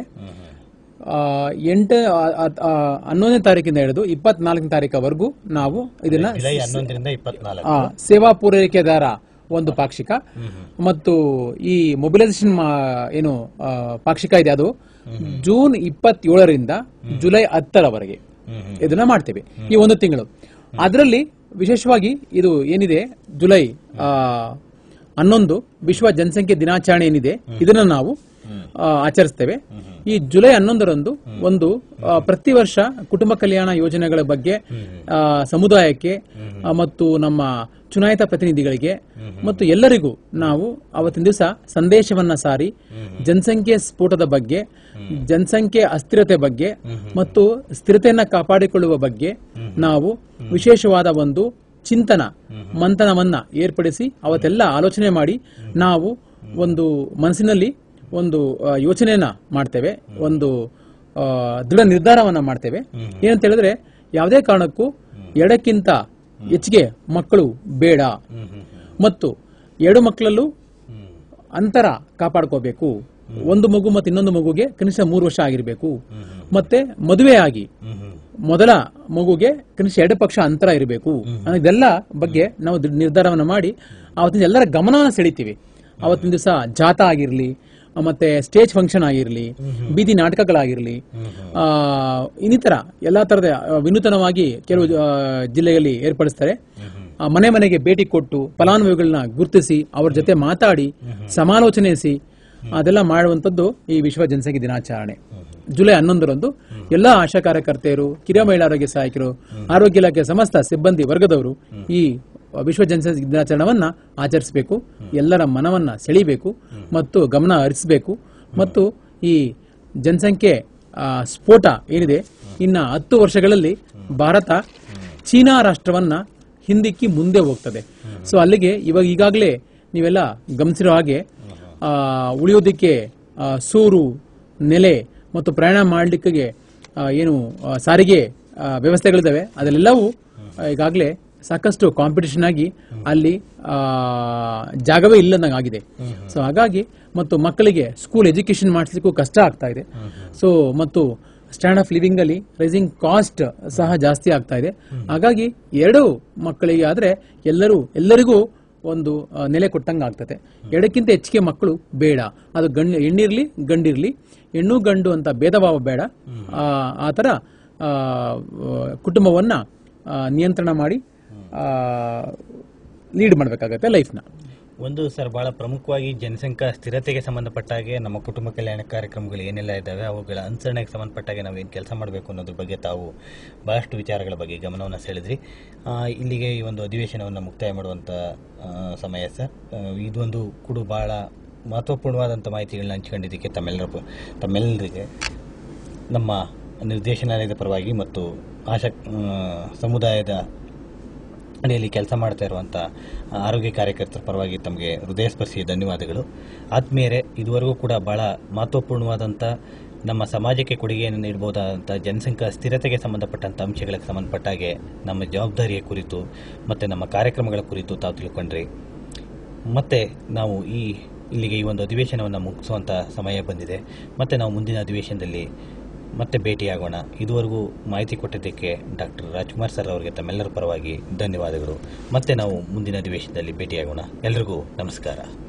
ಆ, ಎಂಟ ಆ, ಆ, ಆ, ಹನ್ನೊಂದನೇ ತಾರೀಕಿಂದ ಹಿಡಿದು ಇಪ್ಪತ್ನಾಲ್ಕನೇ ತಾರೀಕವರೆಗೂ ನಾವು ಇದನ್ನ ಜುಲೈ ಹನ್ನೊಂದರಿಂದ ಇಪ್ಪತ್ನಾಲ್ಕು ಆ, ಸೇವಾ ಪೂರೈಕೆದಾರ ಒಂದು ಪಾಕ್ಷಿಕ ಮತ್ತು ಈ ಮೊಬಿಲೈಸೇಷನ್ ಏನು ಆ, ಪಾಕ್ಷಿಕ ಇದೆ ಅದು ಜೂನ್ ಇಪ್ಪತ್ತೇಳರಿಂದ ಜುಲೈ ಹತ್ತರವರೆಗೆ ಇದನ್ನ ಮಾಡ್ತೇವೆ ಈ ಒಂದು ತಿಂಗಳು ಅದರಲ್ಲಿ ವಿಶೇಷವಾಗಿ ಇದು ಏನಿದೆ ಜುಲೈ ಆ, ಹನ್ನೊಂದು ವಿಶ್ವ ಜನಸಂಖ್ಯೆ ದಿನಾಚರಣೆ ಏನಿದೆ ಇದನ್ನ ನಾವು ಆ, ಆಚರಿಸ್ತೇವೆ ಈ ಜುಲೈ ಹನ್ನೊಂದರಂದು ಒಂದು ಆ, ಪ್ರತಿ ವರ್ಷ ಕುಟುಂಬ ಕಲ್ಯಾಣ ಯೋಜನೆಗಳ ಬಗ್ಗೆ ಆ, ಸಮುದಾಯಕ್ಕೆ ಆ, ಮತ್ತು ನಮ್ಮ ಚುನಾಯಿತ ಪ್ರತಿನಿಧಿಗಳಿಗೆ ಮತ್ತು ಎಲ್ಲರಿಗೂ ನಾವು ಅವತ್ತಿನ ದಿವಸ ಸಂದೇಶವನ್ನ ಸಾರಿ ಜನಸಂಖ್ಯೆ ಸ್ಫೋಟದ ಬಗ್ಗೆ ಜನಸಂಖ್ಯೆ ಅಸ್ಥಿರತೆ ಬಗ್ಗೆ ಮತ್ತು ಸ್ಥಿರತೆಯನ್ನ ಕಾಪಾಡಿಕೊಳ್ಳುವ ಬಗ್ಗೆ ನಾವು ವಿಶೇಷವಾದ ಒಂದು ಚಿಂತನ ಮಂಥನವನ್ನ ಏರ್ಪಡಿಸಿ ಅವತ್ತೆಲ್ಲ ಆಲೋಚನೆ ಮಾಡಿ ನಾವು ಒಂದು ಮನಸ್ಸಿನಲ್ಲಿ ಒಂದು ಆ, ಯೋಚನೆಯನ್ನ ಮಾಡ್ತೇವೆ ಒಂದು ಆ, ದೃಢ ನಿರ್ಧಾರವನ್ನ ಮಾಡ್ತೇವೆ ಏನಂತ ಹೇಳಿದ್ರೆ ಯಾವುದೇ ಕಾರಣಕ್ಕೂ ಎರಡಕ್ಕಿಂತ ಹೆಚ್ಚಿಗೆ ಮಕ್ಕಳು ಬೇಡ ಮತ್ತು ಎರಡು ಮಕ್ಕಳಲ್ಲೂ ಅಂತರ ಕಾಪಾಡ್ಕೋಬೇಕು ಒಂದು ಮಗು ಮತ್ತು ಇನ್ನೊಂದು ಮಗುಗೆ ಕನಿಷ್ಠ ಮೂರು ವರ್ಷ ಆಗಿರಬೇಕು ಮತ್ತೆ ಮದುವೆ ಆಗಿ ಮೊದಲ ಮಗುಗೆ ಕನಿಷ್ಠ ಎರಡು ಪಕ್ಷ ಅಂತರ ಇರಬೇಕು ಇದೆಲ್ಲ ಬಗ್ಗೆ ನಾವು ದಿ- ನಿರ್ಧಾರವನ್ನ ಮಾಡಿ ಅವತ್ತಿನ ಎಲ್ಲರ ಗಮನವನ್ನು ಸೆಳಿತೀವಿ ಅವತ್ತಿನ ದಿವಸ ಜಾಥಾ ಆಗಿರ್ಲಿ ಮತ್ತೆ ಸ್ಟೇಜ್ ಫಂಕ್ಷನ್ ಆಗಿರ್ಲಿ ಬೀದಿ ನಾಟಕಗಳಾಗಿರ್ಲಿ ಆ, ಇನ್ನಿತರ ಎಲ್ಲಾ ತರದ ಆ, ವಿನೂತನವಾಗಿ ಕೆಲವು ಆ, ಜಿಲ್ಲೆಯಲ್ಲಿ ಏರ್ಪಡಿಸ್ತಾರೆ ಆ, ಮನೆ ಮನೆಗೆ ಭೇಟಿ ಕೊಟ್ಟು ಫಲಾನುಭವಿಗಳನ್ನ ಗುರುತಿಸಿ ಅವ್ರ ಜೊತೆ ಮಾತಾಡಿ ಸಮಾಲೋಚನೆಸಿ ಅದೆಲ್ಲ ಮಾಡುವಂತದ್ದು ಈ ವಿಶ್ವ ಜನಸಂಖ್ಯೆ ದಿನಾಚರಣೆ ಜುಲೈ ಹನ್ನೊಂದರಂದು ಎಲ್ಲಾ ಆಶಾ ಕಾರ್ಯಕರ್ತೆಯರು ಕಿರಿಯ ಮಹಿಳಾ ಆರೋಗ್ಯ ಸಹಾಯಕರು ಆರೋಗ್ಯ ಇಲಾಖೆ ಸಮಸ್ತ ಸಿಬ್ಬಂದಿ ವರ್ಗದವರು ಈ ವಿಶ್ವ ಜನಸಂಖ್ಯೆ ದಿನಾಚರಣವನ್ನ ಆಚರಿಸಬೇಕು ಎಲ್ಲರ ಮನವನ್ನ ಸೆಳಿಬೇಕು ಮತ್ತು ಗಮನ ಹರಿಸಬೇಕು ಮತ್ತು ಈ ಜನಸಂಖ್ಯೆ ಆ, ಸ್ಫೋಟ ಏನಿದೆ ಇನ್ನ ಹತ್ತು ವರ್ಷಗಳಲ್ಲಿ ಭಾರತ ಚೀನಾ ರಾಷ್ಟ್ರವನ್ನ ಹಿಂದಿಕ್ಕಿ ಮುಂದೆ ಹೋಗ್ತದೆ ಸೊ ಅಲ್ಲಿಗೆ ಇವಾಗ ಈಗಾಗಲೇ ನೀವೆಲ್ಲ ಗಮನಿಸಿರೋ ಹಾಗೆ ಆ, ಉಳಿಯೋದಕ್ಕೆ ಆ, ಸೂರು ನೆಲೆ ಮತ್ತು ಪ್ರಯಾಣ ಮಾಡಲಿಕ್ಕೆ ಏನು ಆ, ಸಾರಿಗೆ ಆ, ವ್ಯವಸ್ಥೆಗಳಿದ್ದಾವೆ ಅದೆಲ್ಲವೂ ಈಗಾಗಲೇ ಸಾಕಷ್ಟು ಕಾಂಪಿಟಿಷನ್ ಆಗಿ ಅಲ್ಲಿ ಆ, ಜಾಗವೇ ಇಲ್ಲದಂಗೆ ಆಗಿದೆ ಸೊ ಹಾಗಾಗಿ ಮತ್ತು ಮಕ್ಕಳಿಗೆ ಸ್ಕೂಲ್ ಎಜುಕೇಶನ್ ಮಾಡಿಸ್ಲಿಕ್ಕೂ ಕಷ್ಟ ಆಗ್ತಾ ಇದೆ ಸೊ ಮತ್ತು ಸ್ಟ್ಯಾಂಡ್ ಆಫ್ ಲಿವಿಂಗ್ ಅಲ್ಲಿ ರೈಸಿಂಗ್ ಕಾಸ್ಟ್ ಸಹ ಜಾಸ್ತಿ ಆಗ್ತಾ ಇದೆ ಹಾಗಾಗಿ ಎರಡು ಮಕ್ಕಳಿಗೆ ಆದ್ರೆ ಎಲ್ಲರೂ ಎಲ್ಲರಿಗೂ ಒಂದು ಆ, ನೆಲೆ ಕೊಟ್ಟಂಗೆ ಆಗ್ತದೆ ಎರಡಕ್ಕಿಂತ ಹೆಚ್ಚಿಗೆ ಮಕ್ಕಳು ಬೇಡ ಅದು ಗಂಡ್ ಹೆಣ್ಣಿರ್ಲಿ ಗಂಡಿರ್ಲಿ ಹೆಣ್ಣು ಗಂಡು ಅಂತ ಭೇದ ಭಾವ ಬೇಡ ಆ, ಆ ಥರ ಆ, ಕುಟುಂಬವನ್ನ ಆ, ನಿಯಂತ್ರಣ ಮಾಡಿ ಲೀಡ್ ಮಾಡಬೇಕಾಗತ್ತೆ ಲೈಫ್ನ ಒಂದು ಸರ್ ಬಹಳ ಪ್ರಮುಖವಾಗಿ ಜನಸಂಖ್ಯಾ ಸ್ಥಿರತೆಗೆ ಸಂಬಂಧಪಟ್ಟ ಹಾಗೆ ನಮ್ಮ ಕುಟುಂಬ ಕಲ್ಯಾಣ ಕಾರ್ಯಕ್ರಮಗಳು ಏನೆಲ್ಲ ಇದ್ದಾವೆ ಅವುಗಳ ಅನುಸರಣೆಗೆ ಸಂಬಂಧಪಟ್ಟ ಹಾಗೆ ನಾವೇನು ಕೆಲಸ ಮಾಡಬೇಕು ಅನ್ನೋದ್ರ ಬಗ್ಗೆ ತಾವು ಬಹಳಷ್ಟು ವಿಚಾರಗಳ ಬಗ್ಗೆ ಗಮನವನ್ನು ಸೆಳೆದ್ರಿ ಆ, ಇಲ್ಲಿಗೆ ಈ ಒಂದು ಅಧಿವೇಶನವನ್ನು ಮುಕ್ತಾಯ ಮಾಡುವಂಥ ಆ, ಸಮಯ ಸರ್ ಆ, ಇದೊಂದು ಕೂಡ ಬಹಳ ಮಹತ್ವಪೂರ್ಣವಾದಂಥ ಮಾಹಿತಿಗಳನ್ನ ಹಂಚ್ಕೊಂಡಿದ್ದಕ್ಕೆ ತಮ್ಮೆಲ್ಲರ ಪ- ತಮ್ಮೆಲ್ಲರಿಗೆ ನಮ್ಮ ನಿರ್ದೇಶನಾಲಯದ ಪರವಾಗಿ ಮತ್ತು ಆಶಾ ಆ, ಸಮುದಾಯದ ಅಡಿಯಲ್ಲಿ ಕೆಲಸ ಮಾಡ್ತಾ ಇರುವಂಥ ಆರೋಗ್ಯ ಕಾರ್ಯಕರ್ತರ ಪರವಾಗಿ ತಮಗೆ ಹೃದಯಸ್ಪರ್ಶಿ ಧನ್ಯವಾದಗಳು ಆತ್ಮೀಯರೇ ಇದುವರೆಗೂ ಕೂಡ ಬಹಳ ಮಹತ್ವಪೂರ್ಣವಾದಂಥ ನಮ್ಮ ಸಮಾಜಕ್ಕೆ ಕೊಡುಗೆಯನ್ನು ನೀಡಬಹುದಾದಂಥ ಜನಸಂಖ್ಯಾ ಸ್ಥಿರತೆಗೆ ಸಂಬಂಧಪಟ್ಟಂಥ ಅಂಶಗಳಿಗೆ ಸಂಬಂಧಪಟ್ಟ ಹಾಗೆ ನಮ್ಮ ಜವಾಬ್ದಾರಿಯ ಕುರಿತು ಮತ್ತು ನಮ್ಮ ಕಾರ್ಯಕ್ರಮಗಳ ಕುರಿತು ತಾವು ತಿಳ್ಕೊಂಡ್ರಿ ಮತ್ತೆ ನಾವು ಈ ಇಲ್ಲಿಗೆ ಈ ಒಂದು ಅಧಿವೇಶನವನ್ನು ಮುಗಿಸುವಂಥ ಸಮಯ ಬಂದಿದೆ ಮತ್ತೆ ನಾವು ಮುಂದಿನ ಅಧಿವೇಶನದಲ್ಲಿ ಮತ್ತೆ ಭೇಟಿಯಾಗೋಣ ಇದುವರೆಗೂ ಮಾಹಿತಿ ಕೊಟ್ಟಿದ್ದಕ್ಕೆ ಡಾಕ್ಟರ್ ರಾಜ್ಕುಮಾರ್ ಸರ್ ಅವರಿಗೆ ತಮ್ಮೆಲ್ಲರ ಪರವಾಗಿ ಧನ್ಯವಾದಗಳು ಮತ್ತೆ ನಾವು ಮುಂದಿನ ಅಧಿವೇಶನದಲ್ಲಿ ಭೇಟಿಯಾಗೋಣ ಎಲ್ರಿಗೂ ನಮಸ್ಕಾರ